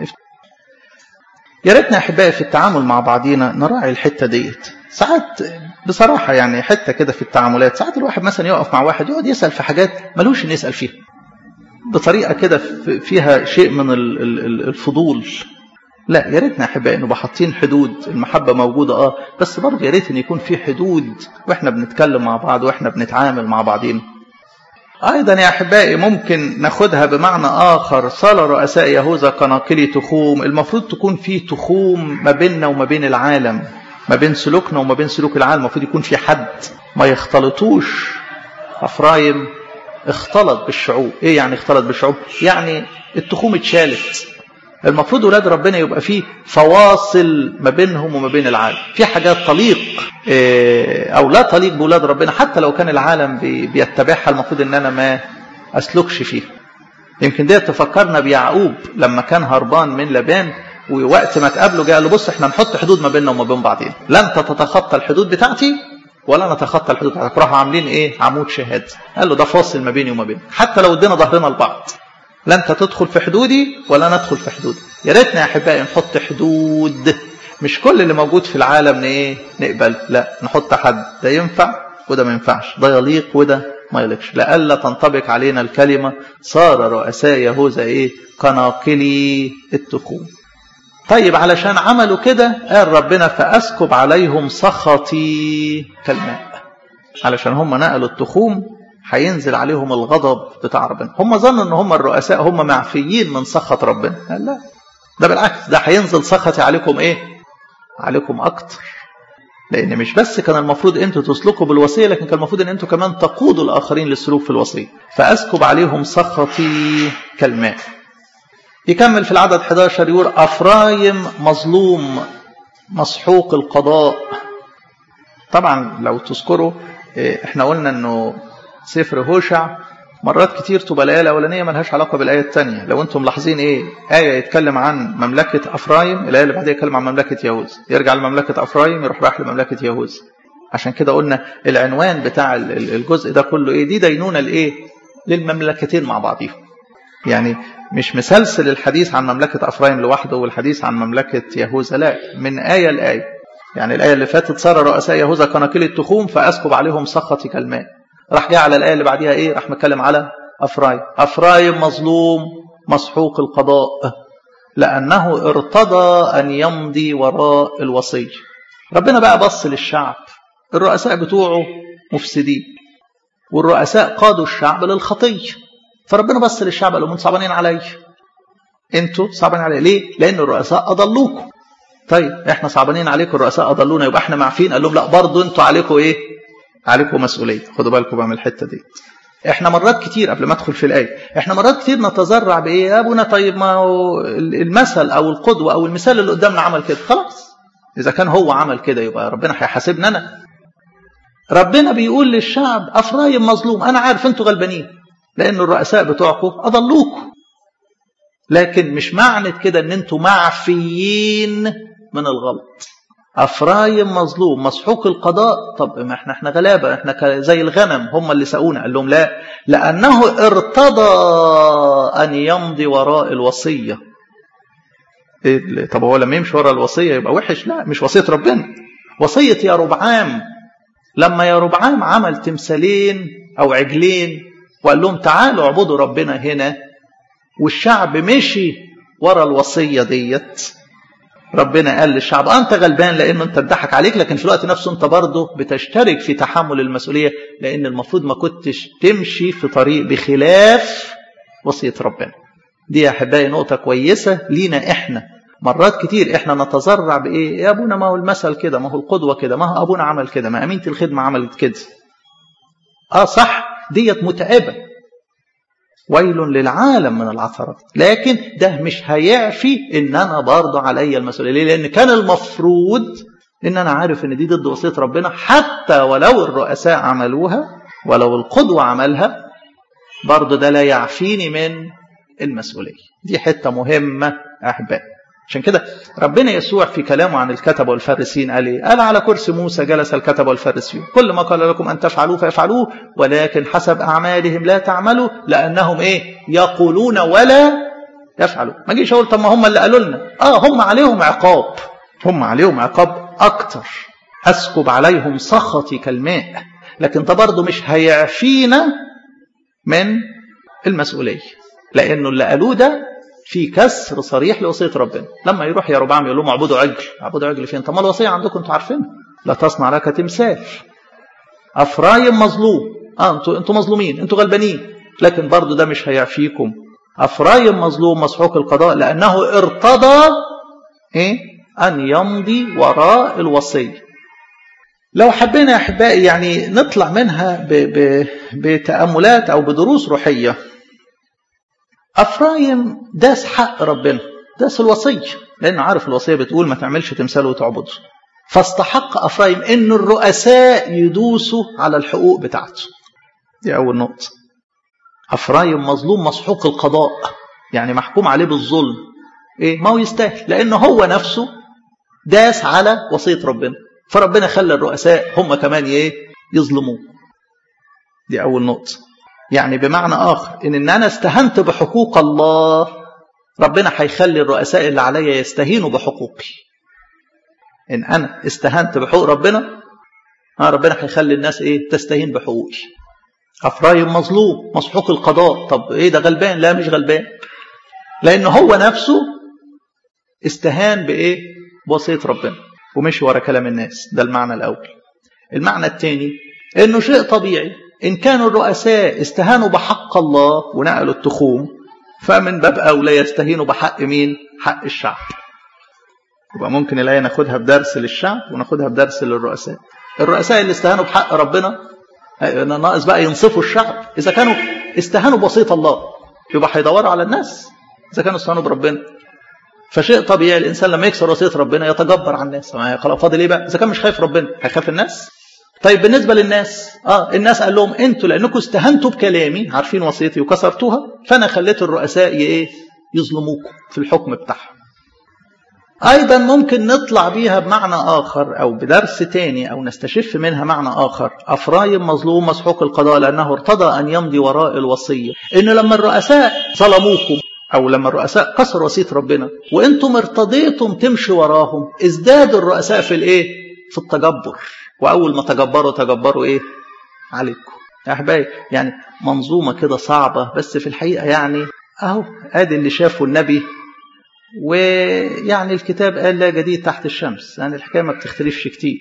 يا ريتنا يا احبائي في التعامل مع بعضينا نراعي الحته ديت ساعات بصراحه يعني حته كده في التعاملات ساعات الواحد مثلا يقف مع واحد يقعد يسال في حاجات ملوش ان يسال فيها بطريقه كده فيها شيء من الفضول لا يا ريتنا يا احبائي نبقى حاطين حدود المحبه موجوده اه بس برضه يا ريت ان يكون في حدود واحنا بنتكلم مع بعض واحنا بنتعامل مع بعضين ايضا يا احبائي ممكن ناخدها بمعنى اخر صار رؤساء يهوذا كناقلي تخوم المفروض تكون في تخوم ما بيننا وما بين العالم ما بين سلوكنا وما بين سلوك العالم المفروض يكون في حد ما يختلطوش افرايم اختلط بالشعوب ايه يعني اختلط بالشعوب يعني التخوم اتشالت المفروض ولاد ربنا يبقى فيه فواصل ما بينهم وما بين العالم في حاجات تليق إيه او لا تليق بولاد ربنا حتى لو كان العالم بيتبعها المفروض ان انا ما اسلكش فيها يمكن دي تفكرنا بيعقوب لما كان هربان من لبان ووقت ما تقابله جاء له بص احنا نحط حدود ما بيننا وما بين بعضين لن تتخطى الحدود بتاعتي ولا نتخطى الحدود بتاعتك راحوا عاملين ايه عمود شهاد قال له ده فاصل ما بيني وما بينك حتى لو ادينا ظهرنا لبعض لا انت تدخل في حدودي ولا ندخل في حدودي يا ريتنا يا احبائي نحط حدود مش كل اللي موجود في العالم ايه نقبل لا نحط حد ده ينفع وده ما ينفعش ده يليق وده ما يليقش لئلا تنطبق علينا الكلمه صار رؤساء يهوذا ايه كناقلي التخوم طيب علشان عملوا كده قال ربنا فأسكب عليهم سخطي كالماء علشان هم نقلوا التخوم هينزل عليهم الغضب بتاع ربنا هم ظنوا ان هم الرؤساء هم معفيين من سخط ربنا قال لا ده بالعكس ده هينزل سخطي عليكم ايه عليكم اكتر لان مش بس كان المفروض انتوا تسلكوا بالوصيه لكن كان المفروض ان انتوا كمان تقودوا الاخرين للسلوك في الوصيه فاسكب عليهم سخطي كالماء يكمل في العدد 11 يقول افرايم مظلوم مسحوق القضاء طبعا لو تذكروا احنا قلنا انه سفر هوشع مرات كتير تبقى الايه الاولانيه ملهاش علاقه بالايه الثانيه لو انتم ملاحظين ايه ايه يتكلم عن مملكه افرايم الايه اللي بعدها يتكلم عن مملكه يهوذا يرجع لمملكه افرايم يروح رايح لمملكه يهوذا عشان كده قلنا العنوان بتاع الجزء ده كله ايه دي دينونه لايه للمملكتين مع بعضيهم يعني مش مسلسل الحديث عن مملكه افرايم لوحده والحديث عن مملكه يهوذا لا من ايه لايه يعني الايه اللي فاتت صار رؤساء يهوذا كناقيل التخوم فاسكب عليهم سخطي كالماء راح جاء على الآية اللي بعديها إيه راح متكلم على أفرايم أفرايم مظلوم مسحوق القضاء لأنه ارتضى أن يمضي وراء الوصي ربنا بقى بص للشعب الرؤساء بتوعه مفسدين والرؤساء قادوا الشعب للخطية فربنا بص للشعب قال لهم انتوا صعبانين عليا انتوا صعبانين عليا ليه؟ لأن الرؤساء أضلوكم طيب احنا صعبانين عليكم الرؤساء أضلونا يبقى احنا معفين قال لهم لا برضه انتوا عليكم ايه؟ عليكم مسؤوليه خدوا بالكم بقى من الحته دي احنا مرات كتير قبل ما ادخل في الايه احنا مرات كتير نتذرع بايه يا ابونا طيب ما هو المثل او القدوه او المثال اللي قدامنا عمل كده خلاص اذا كان هو عمل كده يبقى ربنا هيحاسبنا انا ربنا بيقول للشعب افرايم مظلوم انا عارف انتوا غلبانين لان الرؤساء بتوعكم اضلوكم لكن مش معنى كده ان انتوا معفيين من الغلط افرايم مظلوم مسحوق القضاء طب ما احنا احنا غلابه احنا زي الغنم هم اللي سقونا قال لهم لا لانه ارتضى ان يمضي وراء الوصيه إيه طب هو لما يمشي وراء الوصيه يبقى وحش لا مش وصيه ربنا وصيه يا ربعام لما يا ربعام عمل تمثالين او عجلين وقال لهم تعالوا اعبدوا ربنا هنا والشعب مشي ورا الوصيه ديت ربنا قال للشعب انت غلبان لانه انت اتضحك عليك لكن في الوقت نفسه انت برضه بتشترك في تحمل المسؤوليه لان المفروض ما كنتش تمشي في طريق بخلاف وصيه ربنا دي يا احبائي نقطه كويسه لينا احنا مرات كتير احنا نتذرع بايه يا ابونا ما هو المثل كده ما هو القدوه كده ما هو ابونا عمل كده ما امينه الخدمه عملت كده اه صح ديت متعبه ويل للعالم من العثرات لكن ده مش هيعفي ان انا برضه عليا المسؤوليه ليه لان كان المفروض ان انا عارف ان دي ضد وصيه ربنا حتى ولو الرؤساء عملوها ولو القدوه عملها برضه ده لا يعفيني من المسؤوليه دي حته مهمه احبائي عشان كده ربنا يسوع في كلامه عن الكتبه والفارسيين قال ايه؟ قال على كرسي موسى جلس الكتبه والفارسيون، كل ما قال لكم ان تفعلوه فافعلوه ولكن حسب اعمالهم لا تعملوا لانهم ايه؟ يقولون ولا يفعلوا، ما اجيش اقول طب ما هم اللي قالوا لنا، اه هم عليهم عقاب، هم عليهم عقاب اكتر، اسكب عليهم سخطي كالماء، لكن ده برضه مش هيعفينا من المسؤوليه، لانه اللي قالوه ده في كسر صريح لوصيه ربنا لما يروح يا ربعام يقول لهم اعبدوا عجل اعبدوا عجل فين طب ما الوصيه عندكم انتوا عارفينها لا تصنع لك تمثال افرايم مظلوم اه انتوا انتوا مظلومين انتوا غلبانين لكن برضو ده مش هيعفيكم افرايم مظلوم مسحوق القضاء لانه ارتضى ايه ان يمضي وراء الوصيه لو حبينا يا احبائي يعني نطلع منها ب ب بتاملات او بدروس روحيه أفرايم داس حق ربنا داس الوصية لأنه عارف الوصية بتقول ما تعملش تمثال وتعبده فاستحق أفرايم أن الرؤساء يدوسوا على الحقوق بتاعته دي أول نقطة أفرايم مظلوم مسحوق القضاء يعني محكوم عليه بالظلم إيه ما هو يستاهل لأنه هو نفسه داس على وصية ربنا فربنا خلى الرؤساء هم كمان إيه يظلموه دي أول نقطة يعني بمعنى آخر إن, إن أنا استهنت بحقوق الله ربنا هيخلي الرؤساء اللي عليا يستهينوا بحقوقي إن أنا استهنت بحقوق ربنا آه ربنا هيخلي الناس إيه تستهين بحقوقي أفرايم مظلوم مسحوق القضاء طب إيه ده غلبان لا مش غلبان لأن هو نفسه استهان بإيه بوصية ربنا ومشي ورا كلام الناس ده المعنى الأول المعنى الثاني إنه شيء طبيعي إن كانوا الرؤساء استهانوا بحق الله ونقلوا التخوم فمن باب أولى يستهينوا بحق مين؟ حق الشعب يبقى ممكن الآية ناخدها بدرس للشعب وناخدها بدرس للرؤساء الرؤساء اللي استهانوا بحق ربنا ناقص بقى ينصفوا الشعب إذا كانوا استهانوا بوصية الله يبقى هيدوروا على الناس إذا كانوا استهانوا بربنا فشيء طبيعي الإنسان لما يكسر وصية ربنا يتجبر على الناس خلاص فاضل إيه بقى إذا كان مش خايف ربنا هيخاف الناس طيب بالنسبة للناس اه الناس قال لهم انتوا لانكم استهنتوا بكلامي عارفين وصيتي وكسرتوها فانا خليت الرؤساء ايه يظلموكم في الحكم بتاعهم ايضا ممكن نطلع بيها بمعنى اخر او بدرس تاني او نستشف منها معنى اخر افرايم مظلوم مسحوق القضاء لانه ارتضى ان يمضي وراء الوصيه ان لما الرؤساء ظلموكم او لما الرؤساء كسروا وصيه ربنا وانتم ارتضيتم تمشي وراهم ازداد الرؤساء في الايه في التجبر واول ما تجبروا تجبروا ايه عليكم يا احبائي يعني منظومه كده صعبه بس في الحقيقه يعني اهو ادي اللي شافه النبي ويعني الكتاب قال لا جديد تحت الشمس يعني الحكايه ما بتختلفش كتير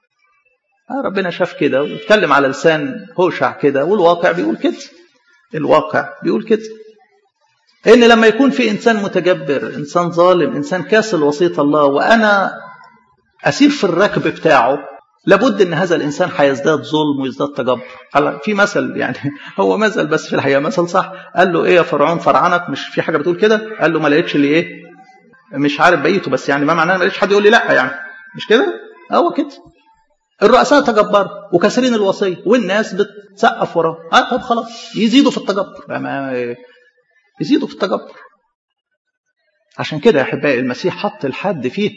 آه ربنا شاف كده واتكلم على لسان هوشع كده والواقع بيقول كده الواقع بيقول كده ان لما يكون في انسان متجبر انسان ظالم انسان كاسل وصيه الله وانا اسير في الركب بتاعه لابد ان هذا الانسان هيزداد ظلم ويزداد تجبر في مثل يعني هو مثل بس في الحقيقه مثل صح قال له ايه يا فرعون فرعنك مش في حاجه بتقول كده قال له ما لقيتش اللي ايه مش عارف بقيته بس يعني ما معناه ما لقيتش حد يقول لي لا يعني مش كده هو كده الرؤساء تجبروا وكاسرين الوصيه والناس بتسقف وراه اه طب خلاص يزيدوا في التجبر ما يزيدوا في التجبر عشان كده يا احبائي المسيح حط الحد فيه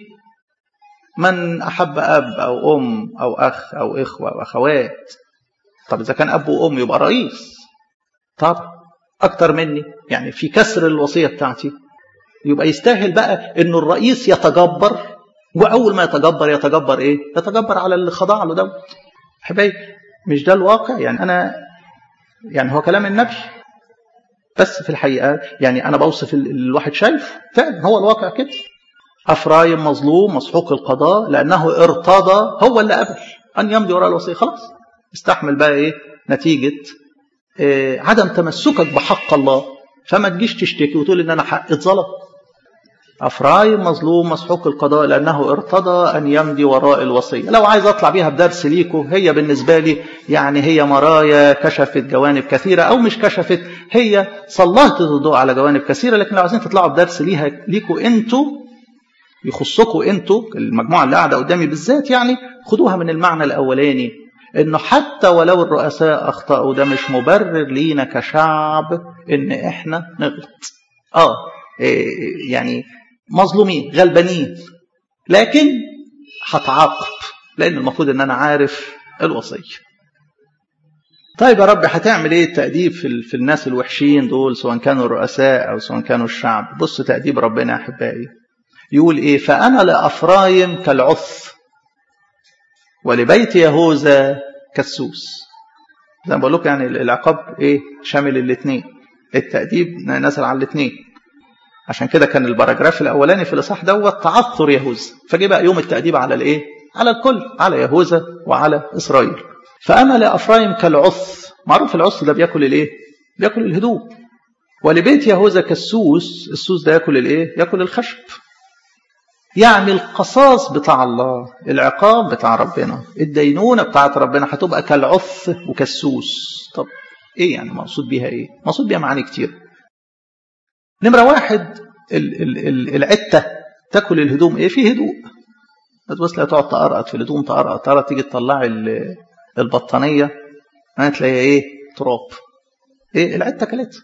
من أحب أب أو أم أو أخ أو إخوة أو أخوات طب إذا كان أب وأم يبقى رئيس طب أكتر مني يعني في كسر الوصية بتاعتي يبقى يستاهل بقى إنه الرئيس يتجبر وأول ما يتجبر يتجبر إيه؟ يتجبر على اللي خضع له دوت أحبائي مش ده الواقع يعني أنا يعني هو كلام النبي بس في الحقيقة يعني أنا بوصف الواحد شايف فعلا هو الواقع كده أفرايم مظلوم مسحوق القضاء لأنه ارتضى هو اللي قبل أن يمضي وراء الوصية خلاص استحمل بقى إيه نتيجة إيه عدم تمسكك بحق الله فما تجيش تشتكي وتقول إن أنا حق اتظلم أفرايم مظلوم مسحوق القضاء لأنه ارتضى أن يمضي وراء الوصية لو عايز أطلع بيها بدرس ليكو هي بالنسبة لي يعني هي مرايا كشفت جوانب كثيرة أو مش كشفت هي سلطت الضوء على جوانب كثيرة لكن لو عايزين تطلعوا بدرس ليها ليكو أنتوا يخصكم انتوا المجموعه اللي قاعده قدامي بالذات يعني خدوها من المعنى الاولاني انه حتى ولو الرؤساء اخطاوا ده مش مبرر لينا كشعب ان احنا نغلط اه إيه يعني مظلومين غلبانين لكن هتعاقب لان المفروض ان انا عارف الوصيه طيب يا رب هتعمل ايه التأديب في, في الناس الوحشين دول سواء كانوا الرؤساء او سواء كانوا الشعب بص تأديب ربنا يا احبائي يقول ايه فانا لافرايم كالعث ولبيت يهوذا كالسوس زي ما بقول لكم يعني العقاب ايه شامل الاثنين التأديب نزل على الاثنين عشان كده كان الباراجراف الاولاني في الاصحاح دوت تعثر يهوذا فجه بقى يوم التأديب على الايه على الكل على يهوذا وعلى اسرائيل فانا لافرايم كالعث معروف العث ده بياكل الايه بياكل الهدوم ولبيت يهوذا كالسوس السوس ده ياكل الايه ياكل الخشب يعني القصاص بتاع الله العقاب بتاع ربنا الدينونة بتاعت ربنا هتبقى كالعث وكالسوس طب ايه يعني مقصود بيها ايه مقصود بيها معاني كتير نمرة واحد ال ال ال العتة تاكل الهدوم ايه في هدوء بس لا تقعد تقرقط في الهدوم تقرقط تقرقط تيجي تطلعي البطانية تلاقيها ايه تراب ايه العتة كلتها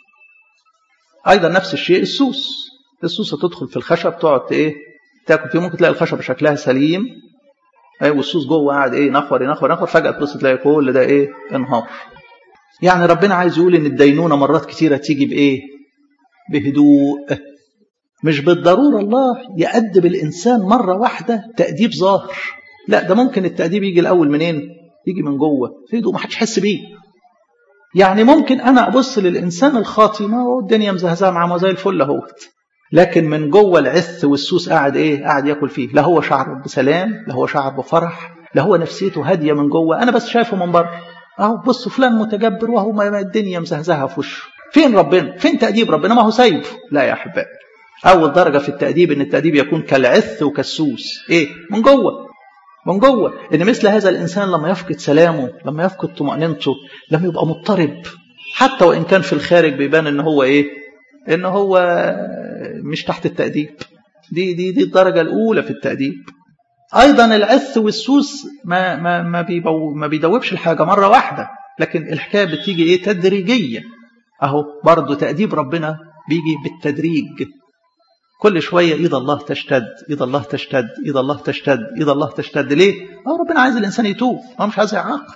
ايضا نفس الشيء السوس السوسه تدخل في الخشب تقعد ايه تاكل فيه ممكن تلاقي الخشب شكلها سليم ايه والسوس جوه قاعد ايه نخور ينخور ينخور فجاه تبص تلاقي كل ده ايه انهار يعني ربنا عايز يقول ان الدينونه مرات كتيره تيجي بايه بهدوء مش بالضروره الله يأدب الانسان مره واحده تأديب ظاهر لا ده ممكن التأديب يجي الاول منين يجي من جوه في هدوء ما حدش يحس بيه يعني ممكن انا ابص للانسان الخاطي ما هو الدنيا مزهزاه معاه زي الفل اهوت لكن من جوه العث والسوس قاعد ايه قاعد ياكل فيه لا هو شعر بسلام لا هو شعر بفرح لا هو نفسيته هاديه من جوه انا بس شايفه من بره اهو بص فلان متجبر وهو ما الدنيا مزهزهه في وشه فين ربنا فين تأديب ربنا ما هو سايبه لا يا احبائي اول درجه في التأديب ان التأديب يكون كالعث وكالسوس ايه من جوه من جوه ان مثل هذا الانسان لما يفقد سلامه لما يفقد طمانينته لما يبقى مضطرب حتى وان كان في الخارج بيبان ان هو ايه ان هو مش تحت التأديب دي دي دي الدرجه الاولى في التأديب ايضا العث والسوس ما ما ما, بيبو ما بيدوبش الحاجه مره واحده لكن الحكايه بتيجي ايه تدريجيه اهو برضه تأديب ربنا بيجي بالتدريج كل شويه ايد الله تشتد ايد الله تشتد ايد الله تشتد ايد الله تشتد ليه اه ربنا عايز الانسان يتوب هو مش عايز يعاقب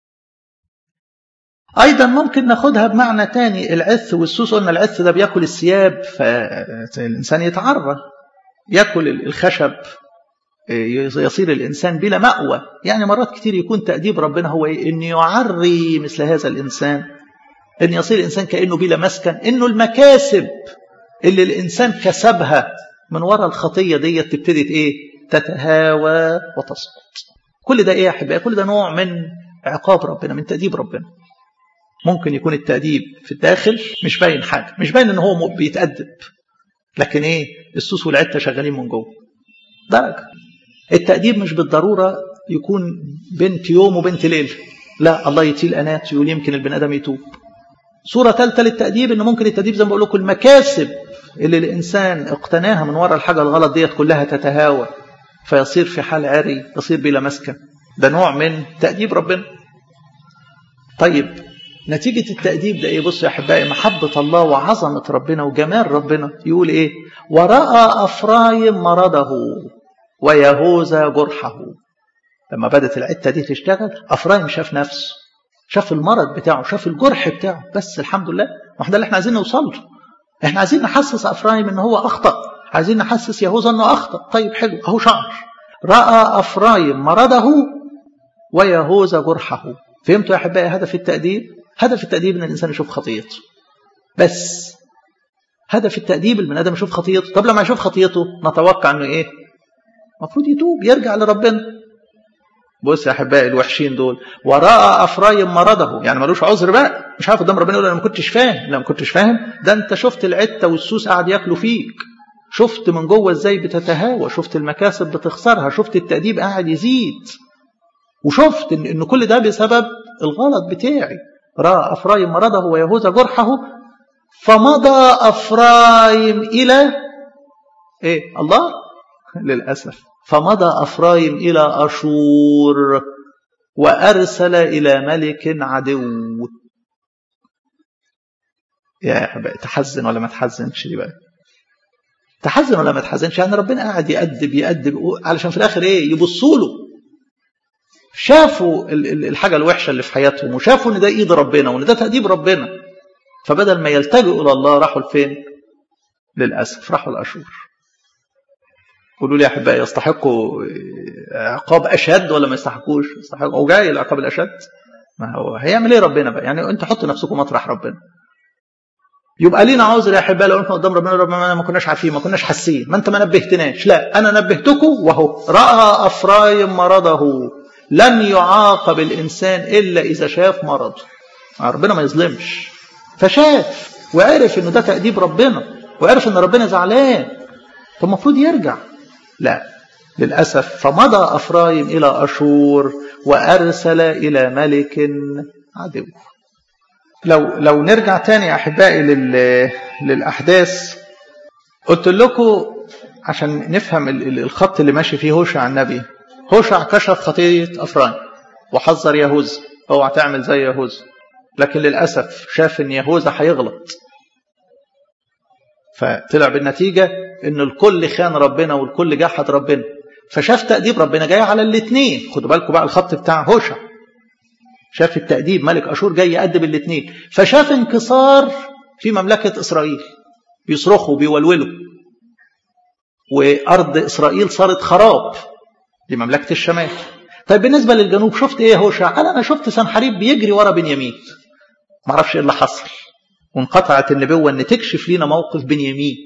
ايضا ممكن ناخدها بمعنى تاني العث والسوس قلنا العث ده بياكل الثياب فالانسان يتعرى ياكل الخشب يصير الإنسان بلا مأوى يعني مرات كتير يكون تأديب ربنا هو إيه؟ إن يعري مثل هذا الإنسان إن يصير الإنسان كأنه بلا مسكن إنه المكاسب اللي الإنسان كسبها من وراء الخطية دي تبتدي إيه تتهاوى وتسقط كل ده إيه يا أحبائي كل ده نوع من عقاب ربنا من تأديب ربنا ممكن يكون التأديب في الداخل مش باين حاجة مش باين إن هو بيتأدب لكن إيه السوس والعتة شغالين من جوه درجة التأديب مش بالضرورة يكون بنت يوم وبنت ليل لا الله يطيل أنات يقول يمكن البني آدم يتوب صورة ثالثة للتأديب إن ممكن التأديب زي ما بقول لكم المكاسب اللي الإنسان اقتناها من وراء الحاجة الغلط ديت كلها تتهاوى فيصير في حال عري يصير بلا مسكن ده نوع من تأديب ربنا طيب نتيجة التأديب ده إيه بص يا أحبائي محبة الله وعظمة ربنا وجمال ربنا يقول إيه ورأى أفرايم مرضه ويهوذا جرحه لما بدت العتة دي تشتغل أفرايم شاف نفسه شاف المرض بتاعه شاف الجرح بتاعه بس الحمد لله ما ده اللي احنا عايزين نوصل له احنا عايزين نحسس أفرايم ان هو أخطأ عايزين نحسس يهوذا انه أخطأ طيب حلو أهو شعر رأى أفرايم مرضه ويهوذا جرحه فهمتوا يا أحبائي هدف التأديب هدف التأديب ان الإنسان يشوف خطيته بس هدف التأديب البني آدم يشوف خطيته طب لما يشوف خطيته نتوقع انه ايه المفروض يتوب يرجع لربنا بص يا احبائي الوحشين دول وراء افرايم مرضه يعني ملوش عذر بقى مش عارف قدام ربنا يقول انا ما كنتش فاهم لا ما كنتش فاهم ده انت شفت العته والسوس قاعد ياكلوا فيك شفت من جوه ازاي بتتهاوى شفت المكاسب بتخسرها شفت التأديب قاعد يزيد وشفت ان, إن كل ده بسبب الغلط بتاعي راى افرايم مرضه ويهوذا جرحه فمضى افرايم الى ايه الله للاسف فمضى افرايم الى اشور وارسل الى ملك عدو يا حبايبي تحزن ولا ما تحزنش دي بقى تحزن ولا ما تحزنش يعني ربنا قاعد يأدب يأدب علشان في الاخر ايه يبصوا له شافوا الحاجه الوحشه اللي في حياتهم وشافوا ان ده ايد ربنا وان ده تأديب ربنا فبدل ما يلتجئوا الى الله راحوا لفين للاسف راحوا لاشور قولوا لي يا احبائي يستحقوا عقاب اشد ولا ما يستحقوش يستحقوا او جاي العقاب الاشد ما هو هيعمل ايه ربنا بقى يعني انت حط نفسكم مطرح ربنا يبقى لينا عذر يا احبائي لو احنا قدام ربنا ربنا ما كناش عارفين ما كناش حاسين ما انت ما نبهتناش لا انا نبهتكم وهو راى افرايم مرضه لن يعاقب الانسان الا اذا شاف مرضه ربنا ما يظلمش فشاف وعرف انه ده تأديب ربنا وعرف ان ربنا زعلان فالمفروض يرجع لا للأسف فمضى أفرايم إلى أشور وأرسل إلى ملك عدو لو لو نرجع تاني يا أحبائي لل للأحداث قلت لكم عشان نفهم الخط اللي ماشي فيه هوشع النبي هوشع كشف خطية أفرايم وحذر يهوذا اوعى تعمل زي يهوذا لكن للأسف شاف إن يهوذا هيغلط فطلع بالنتيجة إن الكل خان ربنا والكل جحد ربنا فشاف تأديب ربنا جاي على الاثنين خدوا بالكم بقى الخط بتاع هوشع شاف التأديب ملك أشور جاي يأدب الاثنين فشاف انكسار في مملكة إسرائيل بيصرخوا بيولولوا وأرض إسرائيل صارت خراب دي مملكة الشمال طيب بالنسبة للجنوب شفت إيه هوشع قال أنا شفت سنحريب بيجري ورا بنيامين معرفش إيه اللي حصل وانقطعت النبوة أن تكشف لنا موقف بنيامين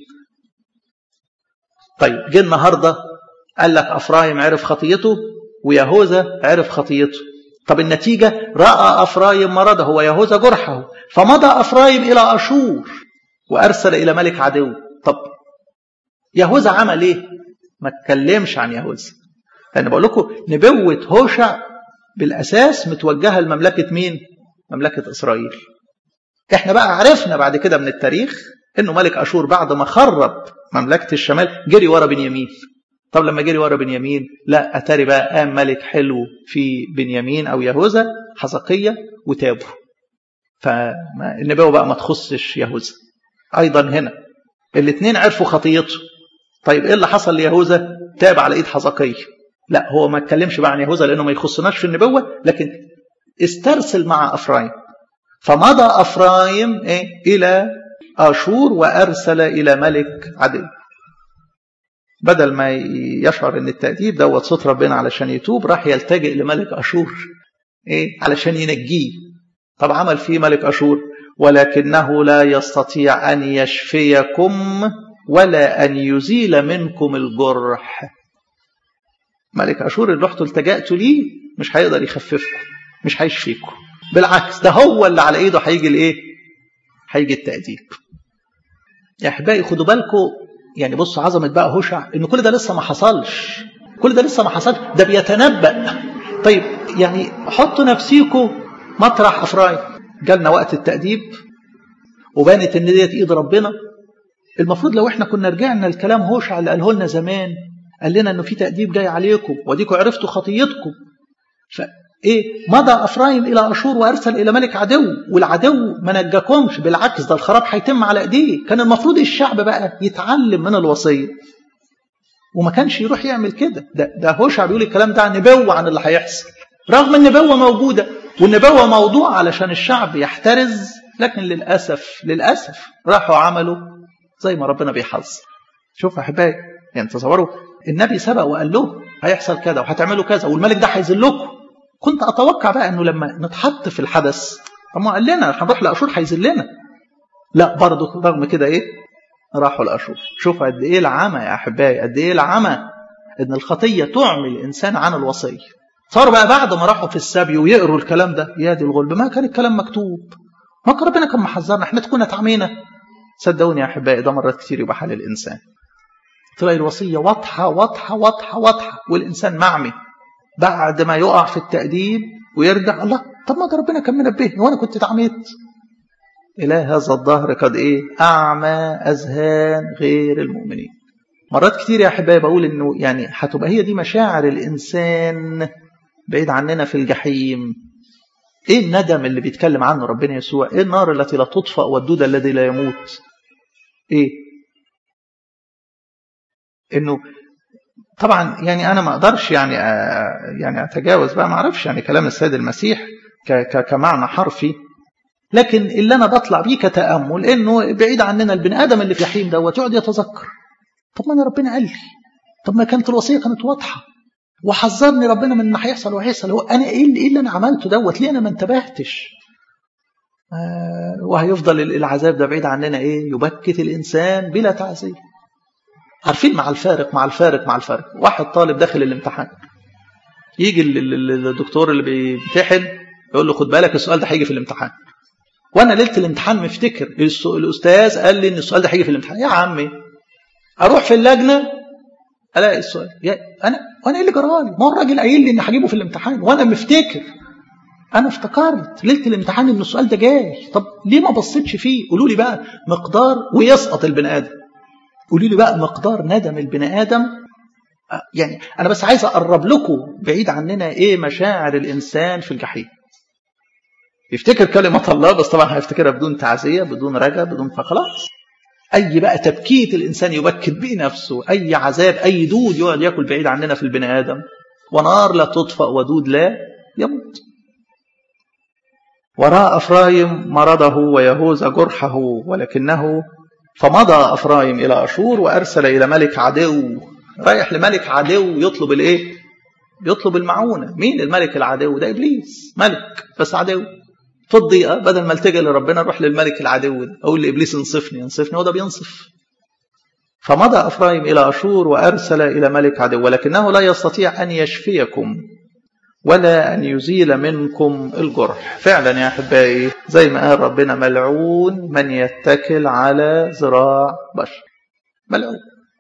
طيب جه النهاردة قال لك أفرايم عرف خطيته ويهوذا عرف خطيته طب النتيجة رأى أفرايم مرضه ويهوذا جرحه فمضى أفرايم إلى أشور وأرسل إلى ملك عدو طب يهوذا عمل إيه؟ ما اتكلمش عن يهوذا أنا بقول لكم نبوة هوشع بالأساس متوجهة لمملكة مين؟ مملكة إسرائيل احنا بقى عرفنا بعد كده من التاريخ انه ملك اشور بعد ما خرب مملكه الشمال جري ورا بنيامين طب لما جري ورا بنيامين لا اتاري بقى قام ملك حلو في بنيامين او يهوذا حزقية وتابوا فالنبوة بقى ما تخصش يهوذا ايضا هنا الاثنين عرفوا خطيته طيب ايه اللي حصل ليهوذا تاب على ايد حزقية لا هو ما اتكلمش بقى عن يهوذا لانه ما يخصناش في النبوة لكن استرسل مع افرايم فمضى افرايم إيه؟ الى اشور وارسل الى ملك عدو بدل ما يشعر ان التأديب دوت صوت ربنا علشان يتوب راح يلتجئ لملك اشور ايه علشان ينجيه طب عمل فيه ملك اشور ولكنه لا يستطيع ان يشفيكم ولا ان يزيل منكم الجرح ملك اشور اللي رحتوا التجأتوا ليه مش هيقدر يخففكم مش هيشفيكم بالعكس ده هو اللي على ايده هيجي الايه هيجي التأديب يا احبائي خدوا بالكم يعني بصوا عظمه بقى هوشع ان كل ده لسه ما حصلش كل ده لسه ما حصلش ده بيتنبأ طيب يعني حطوا نفسيكم مطرح افرايم جالنا وقت التأديب وبانت ان ديت ايد ربنا المفروض لو احنا كنا رجعنا الكلام هوشع اللي قاله لنا زمان قال لنا انه في تأديب جاي عليكم وديكم عرفتوا خطيتكم فايه مضى افرايم الى اشور وارسل الى ملك عدو والعدو ما نجاكمش بالعكس ده الخراب هيتم على ايديه كان المفروض الشعب بقى يتعلم من الوصيه وما كانش يروح يعمل كده ده ده هوشع بيقول الكلام ده نبوه عن اللي هيحصل رغم النبوه موجوده والنبوه موضوع علشان الشعب يحترز لكن للاسف للاسف راحوا عملوا زي ما ربنا بيحذر شوف يا احبائي يعني تصوروا النبي سبق وقال له هيحصل كذا وهتعملوا كذا والملك ده هيذلكم كنت اتوقع بقى انه لما نتحط في الحدث طب ما قال لنا هنروح لاشور هيذلنا لا برضه رغم كده ايه راحوا لاشور شوف قد ايه العمى يا احبائي قد ايه العمى ان الخطيه تعمي الانسان عن الوصيه صار بقى بعد ما راحوا في السبي ويقروا الكلام ده يا دي الغلب ما كان الكلام مكتوب ما كان ربنا كان محذرنا احنا تكون اتعمينا صدقوني يا احبائي ده مرات كتير يبقى حال الانسان تلاقي الوصيه واضحه واضحه واضحه واضحه والانسان معمي بعد ما يقع في التأديب ويرجع الله طب ما ده ربنا كان منبهني وانا كنت اتعميت إله هذا الظهر قد إيه أعمى أذهان غير المؤمنين مرات كتير يا أحبائي بقول إنه يعني هتبقى هي دي مشاعر الإنسان بعيد عننا في الجحيم إيه الندم اللي بيتكلم عنه ربنا يسوع إيه النار التي لا تطفأ والدود الذي لا يموت إيه إنه طبعا يعني انا ما اقدرش يعني يعني اتجاوز بقى ما اعرفش يعني كلام السيد المسيح كمعنى حرفي لكن اللي انا بطلع بيه كتامل انه بعيد عننا البني ادم اللي في الجحيم دوت يقعد يتذكر طب ما انا ربنا قال لي طب ما كانت الوصيه كانت واضحه وحذرني ربنا من ما هيحصل وهيحصل هو انا ايه اللي, إيه اللي انا عملته دوت ليه انا ما انتبهتش آه وهيفضل العذاب ده بعيد عننا ايه يبكت الانسان بلا تعزيه عارفين مع الفارق مع الفارق مع الفارق واحد طالب داخل الامتحان يجي الدكتور اللي بيمتحن يقول له خد بالك السؤال ده هيجي في الامتحان وانا ليله الامتحان مفتكر الاستاذ قال لي ان السؤال ده هيجي في الامتحان يا عمي اروح في اللجنه الاقي السؤال يا انا وانا ايه اللي جرالي ما هو الراجل قايل لي ان هجيبه في الامتحان وانا مفتكر انا افتكرت ليله الامتحان ان السؤال ده جاي طب ليه ما بصيتش فيه قولوا لي بقى مقدار ويسقط البني ادم قولوا لي بقى مقدار ندم البني ادم يعني انا بس عايز اقرب لكم بعيد عننا ايه مشاعر الانسان في الجحيم يفتكر كلمة الله بس طبعا هيفتكرها بدون تعزية بدون رجا بدون فخلاص أي بقى تبكيت الإنسان يبكت به نفسه أي عذاب أي دود يقعد ياكل بعيد عننا في البني آدم ونار لا تطفأ ودود لا يموت وراء أفرايم مرضه ويهوذا جرحه ولكنه فمضى أفرايم إلى أشور وأرسل إلى ملك عدو رايح لملك عدو يطلب الإيه؟ يطلب المعونة مين الملك العدو ده إبليس ملك بس عدو في الضيقة بدل ما التجأ لربنا أروح للملك العدو ده أقول لإبليس انصفني انصفني هو ده بينصف فمضى أفرايم إلى أشور وأرسل إلى ملك عدو ولكنه لا يستطيع أن يشفيكم ولا أن يزيل منكم الجرح فعلا يا أحبائي زي ما قال ربنا ملعون من يتكل على ذراع بشر ملعون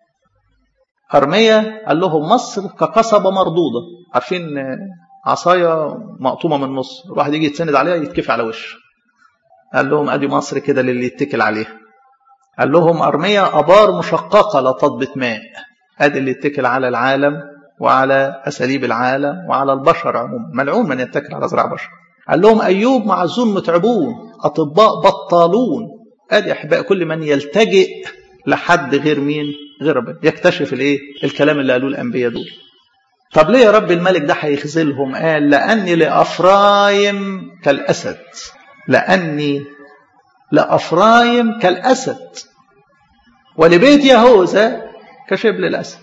أرمية قال لهم مصر كقصبة مردودة عارفين عصاية مقطومة من النص الواحد يجي يتسند عليها يتكفي على وشه قال لهم أدي مصر كده للي يتكل عليها قال لهم أرمية أبار مشققة لا تضبط ماء أدي اللي يتكل على العالم وعلى أساليب العالم وعلى البشر عموما ملعون من يتكل على زراع بشر قال لهم أيوب معزون متعبون أطباء بطالون أدي أحباء كل من يلتجئ لحد غير مين غير ربنا يكتشف الايه الكلام اللي قالوه الانبياء دول طب ليه يا رب الملك ده هيخذلهم قال لاني لافرايم كالاسد لاني لافرايم كالاسد ولبيت يهوذا كشبل الاسد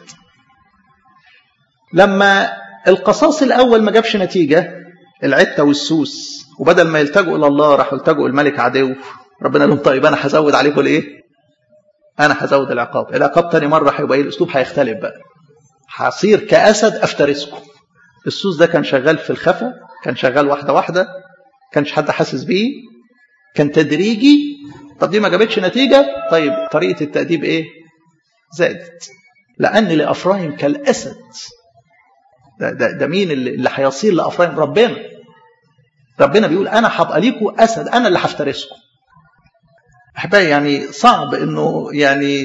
لما القصاص الاول ما جابش نتيجه العته والسوس وبدل ما يلتجوا الى الله راحوا يلتجوا الملك عدو ربنا لهم طيب انا هزود عليكم الايه انا هزود العقاب العقاب تاني مره هيبقى ايه الاسلوب هيختلف بقى هصير كاسد افترسكم السوس ده كان شغال في الخفا كان شغال واحده واحده كانش حد حاسس بيه كان تدريجي طب دي ما جابتش نتيجه طيب طريقه التاديب ايه زادت لان لافرايم كالاسد ده, ده, ده مين اللي هيصير لافرايم ربنا ربنا بيقول انا هبقى ليكم اسد انا اللي هفترسكم احبائي يعني صعب انه يعني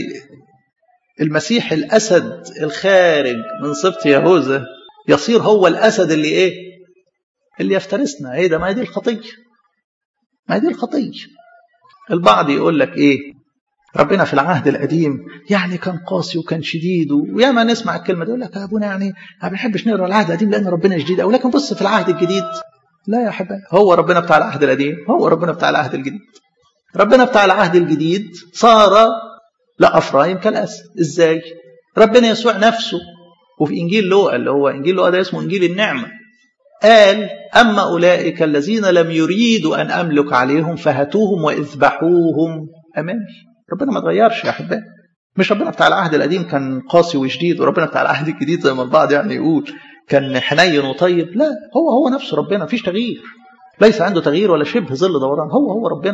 المسيح الاسد الخارج من سبط يهوذا يصير هو الاسد اللي ايه اللي يفترسنا ايه ده ما هي دي الخطيه ما هي دي الخطيه البعض يقول لك ايه ربنا في العهد القديم يعني كان قاسي وكان شديد وياما نسمع الكلمه دي يقول لك يا ابونا يعني ما بنحبش نقرا العهد القديم لان ربنا شديد او لكن بص في العهد الجديد لا يا حبايبي هو ربنا بتاع العهد القديم هو ربنا بتاع العهد الجديد ربنا بتاع العهد الجديد صار لأفرايم كالأسد إزاي؟ ربنا يسوع نفسه وفي إنجيل لوقا اللي هو إنجيل لوقا ده اسمه إنجيل النعمة قال أما أولئك الذين لم يريدوا أن أملك عليهم فهاتوهم وإذبحوهم أمامي ربنا ما تغيرش يا أحبائي مش ربنا بتاع العهد القديم كان قاسي وشديد وربنا بتاع العهد الجديد زي ما البعض يعني يقول كان حنين وطيب لا هو هو نفسه ربنا مفيش تغيير ليس عنده تغيير ولا شبه ظل دوران هو هو ربنا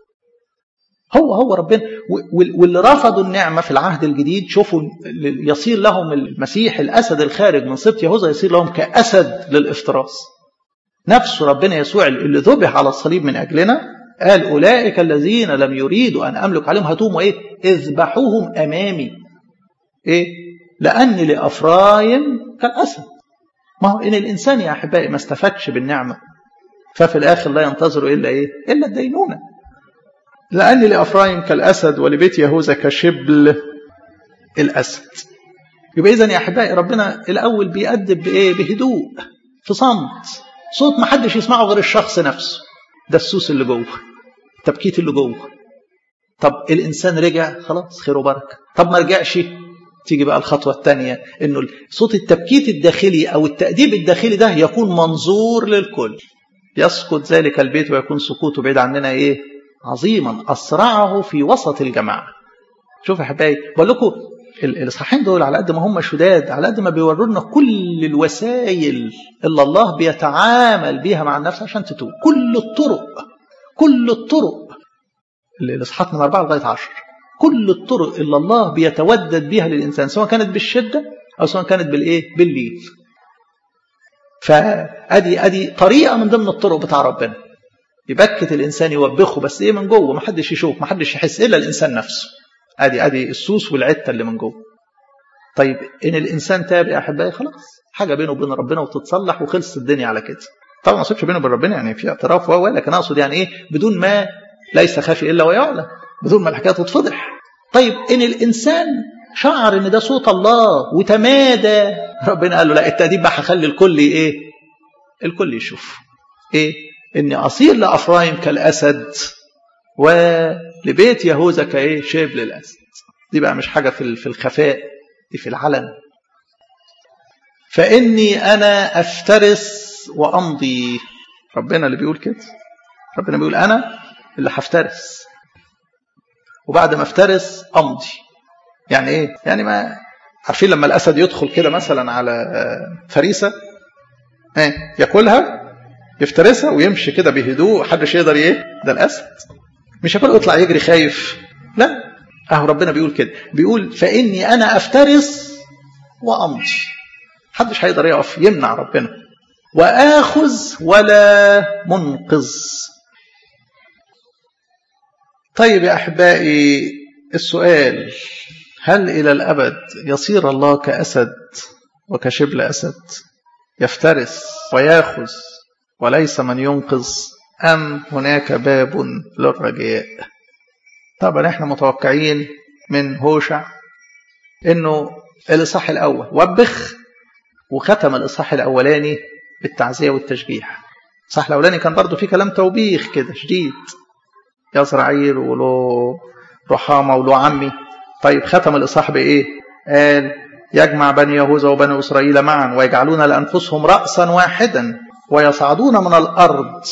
هو هو ربنا واللي رفضوا النعمة في العهد الجديد شوفوا يصير لهم المسيح الأسد الخارج من سبط يهوذا يصير لهم كأسد للافتراس نفسه ربنا يسوع اللي ذبح على الصليب من أجلنا قال أولئك الذين لم يريدوا أن أملك عليهم هاتوهم وإيه اذبحوهم أمامي إيه لأني لأفرايم كالأسد ما هو إن الإنسان يا أحبائي ما استفادش بالنعمة ففي الآخر لا ينتظر إلا إيه إلا الدينونة لأني لأفرايم كالأسد ولبيت يهوذا كشبل الأسد يبقى إذا يا أحبائي ربنا الأول بيأدب بإيه بهدوء في صمت صوت ما حدش يسمعه غير الشخص نفسه ده السوس اللي جوه التبكيت اللي جوه طب الإنسان رجع خلاص خير وبركة طب ما رجعش تيجي بقى الخطوة الثانية إنه صوت التبكيت الداخلي أو التأديب الداخلي ده يكون منظور للكل يسقط ذلك البيت ويكون سقوطه بعيد عننا إيه عظيما أسرعه في وسط الجماعة شوف يا حبايبي بقول لكم الاصحاحين دول على قد ما هم شداد على قد ما بيوروا لنا كل الوسائل اللي الله بيتعامل بيها مع النفس عشان تتوب كل الطرق كل الطرق الاصحاحات من أربعة لغاية عشر كل الطرق اللي الله بيتودد بيها للإنسان سواء كانت بالشدة أو سواء كانت بالإيه بالليل فأدي أدي طريقة من ضمن الطرق بتاع ربنا يبكت الإنسان يوبخه بس إيه من جوه ما حدش يشوف ما حدش يحس إلا الإنسان نفسه ادي ادي السوس والعته اللي من جوه طيب ان الانسان تاب يا احبائي خلاص حاجه بينه وبين ربنا وتتصلح وخلص الدنيا على كده طبعا ما اقصدش بينه وبين ربنا يعني في اعتراف و لكن اقصد يعني ايه بدون ما ليس خافي الا ويعلم بدون ما الحكايه تتفضح طيب ان الانسان شعر ان ده صوت الله وتمادى ربنا قال له لا التاديب بقى هخلي الكل ايه الكل يشوف ايه اني اصير لافرايم كالاسد ولبيت يهوذا كايه شبل الاسد دي بقى مش حاجه في في الخفاء دي في العلن فاني انا افترس وامضي ربنا اللي بيقول كده ربنا بيقول انا اللي هفترس وبعد ما افترس امضي يعني ايه يعني ما عارفين لما الاسد يدخل كده مثلا على فريسه ايه ياكلها يفترسها ويمشي كده بهدوء محدش يقدر ايه ده الاسد مش ياكل يطلع يجري خايف لا اهو ربنا بيقول كده بيقول فاني انا افترس وامضي محدش هيقدر يقف يمنع ربنا واخذ ولا منقذ طيب يا احبائي السؤال هل الى الابد يصير الله كاسد وكشبل اسد يفترس وياخذ وليس من ينقذ ام هناك باب للرجاء طبعا احنا متوقعين من هوشع انه الاصحاح الاول وبخ وختم الاصحاح الاولاني بالتعزيه والتشجيع الاصحاح الاولاني كان برضه فيه كلام توبيخ كده شديد يا اسرائيل وله رحامه وله عمي طيب ختم الاصحاح بايه قال يجمع بني يهوذا وبني اسرائيل معا ويجعلون لانفسهم راسا واحدا ويصعدون من الارض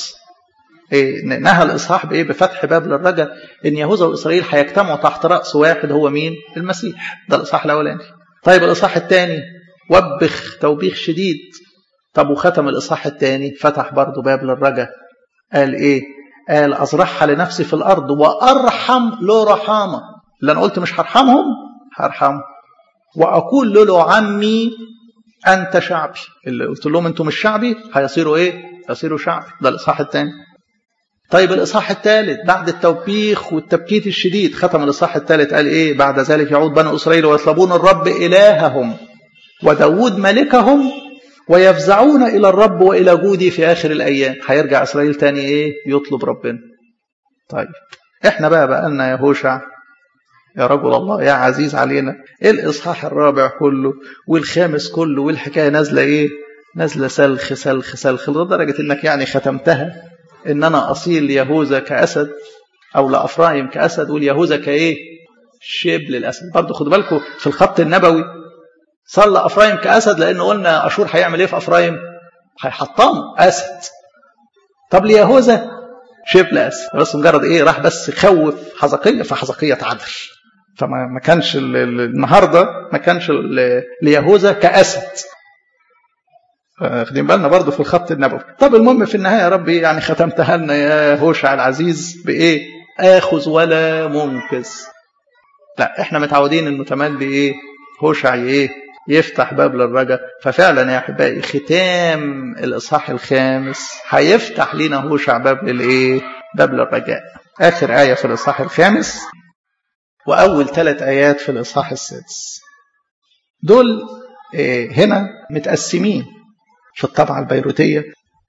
إيه نهى الاصحاح بايه بفتح باب للرجاء ان يهوذا واسرائيل هيجتمعوا تحت راس واحد هو مين المسيح ده الاصحاح الاولاني طيب الاصحاح الثاني وبخ توبيخ شديد طب وختم الاصحاح الثاني فتح برضه باب للرجاء قال ايه قال ازرعها لنفسي في الارض وارحم له رحامه اللي انا قلت مش هرحمهم هرحمهم واقول له عمي انت شعبي اللي قلت لهم انتم مش شعبي هيصيروا ايه يصيروا شعبي ده الاصحاح الثاني طيب الاصحاح الثالث بعد التوبيخ والتبكيت الشديد ختم الاصحاح الثالث قال ايه بعد ذلك يعود بني اسرائيل ويطلبون الرب الههم وداود ملكهم ويفزعون الى الرب والى جودي في اخر الايام هيرجع اسرائيل تاني ايه يطلب ربنا طيب احنا بقى بقالنا يا هوشع يا رجل الله يا عزيز علينا الاصحاح الرابع كله والخامس كله والحكايه نازله ايه نازله سلخ سلخ سلخ لدرجه انك يعني ختمتها ان انا اصيل يهوذا كاسد او لافرايم كاسد واليهوذا كايه شبل الاسد برضه خدوا بالكم في الخط النبوي صلى افرايم كاسد لان قلنا اشور هيعمل ايه في افرايم هيحطم اسد طب ليهوذا شبل اسد بس مجرد ايه راح بس خوف حزقيه فحزقيه تعدل فما ما كانش النهارده ما كانش ليهوذا كاسد واخدين بالنا برضه في الخط النبوي طب المهم في النهايه يا رب يعني ختمتها لنا يا هوشع العزيز بايه اخذ ولا منقذ لا احنا متعودين انه تملي ايه هوشع ايه يفتح باب للرجاء ففعلا يا احبائي ختام الاصحاح الخامس هيفتح لنا هوشع باب للايه باب للرجاء اخر ايه في الاصحاح الخامس واول ثلاث ايات في الاصحاح السادس دول إيه هنا متقسمين في الطبعة البيروتية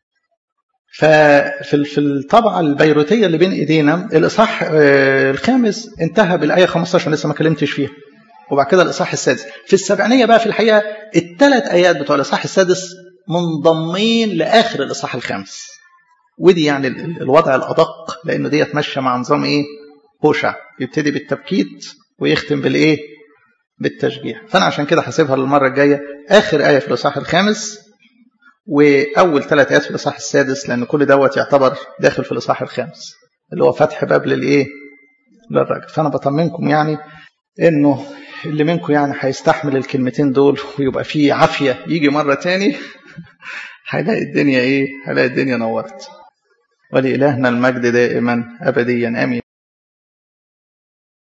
ففي في الطبعة البيروتية اللي بين ايدينا الاصحاح الخامس انتهى بالايه 15 لسه ما كلمتش فيها وبعد كده الاصحاح السادس في السبعينيه بقى في الحقيقه الثلاث ايات بتوع الاصحاح السادس منضمين لاخر الاصحاح الخامس ودي يعني الوضع الادق لانه ديت ماشيه مع نظام ايه هوشع يبتدي بالتبكيت ويختم بالايه بالتشجيع فانا عشان كده هسيبها للمره الجايه اخر ايه في الاصحاح الخامس واول ثلاث ايات في الاصحاح السادس لان كل دوت يعتبر داخل في الاصحاح الخامس اللي هو فتح باب للايه للرجل فانا بطمنكم يعني انه اللي منكم يعني هيستحمل الكلمتين دول ويبقى فيه عافيه يجي مره تاني هيلاقي الدنيا ايه هيلاقي الدنيا نورت ولإلهنا المجد دائما ابديا امين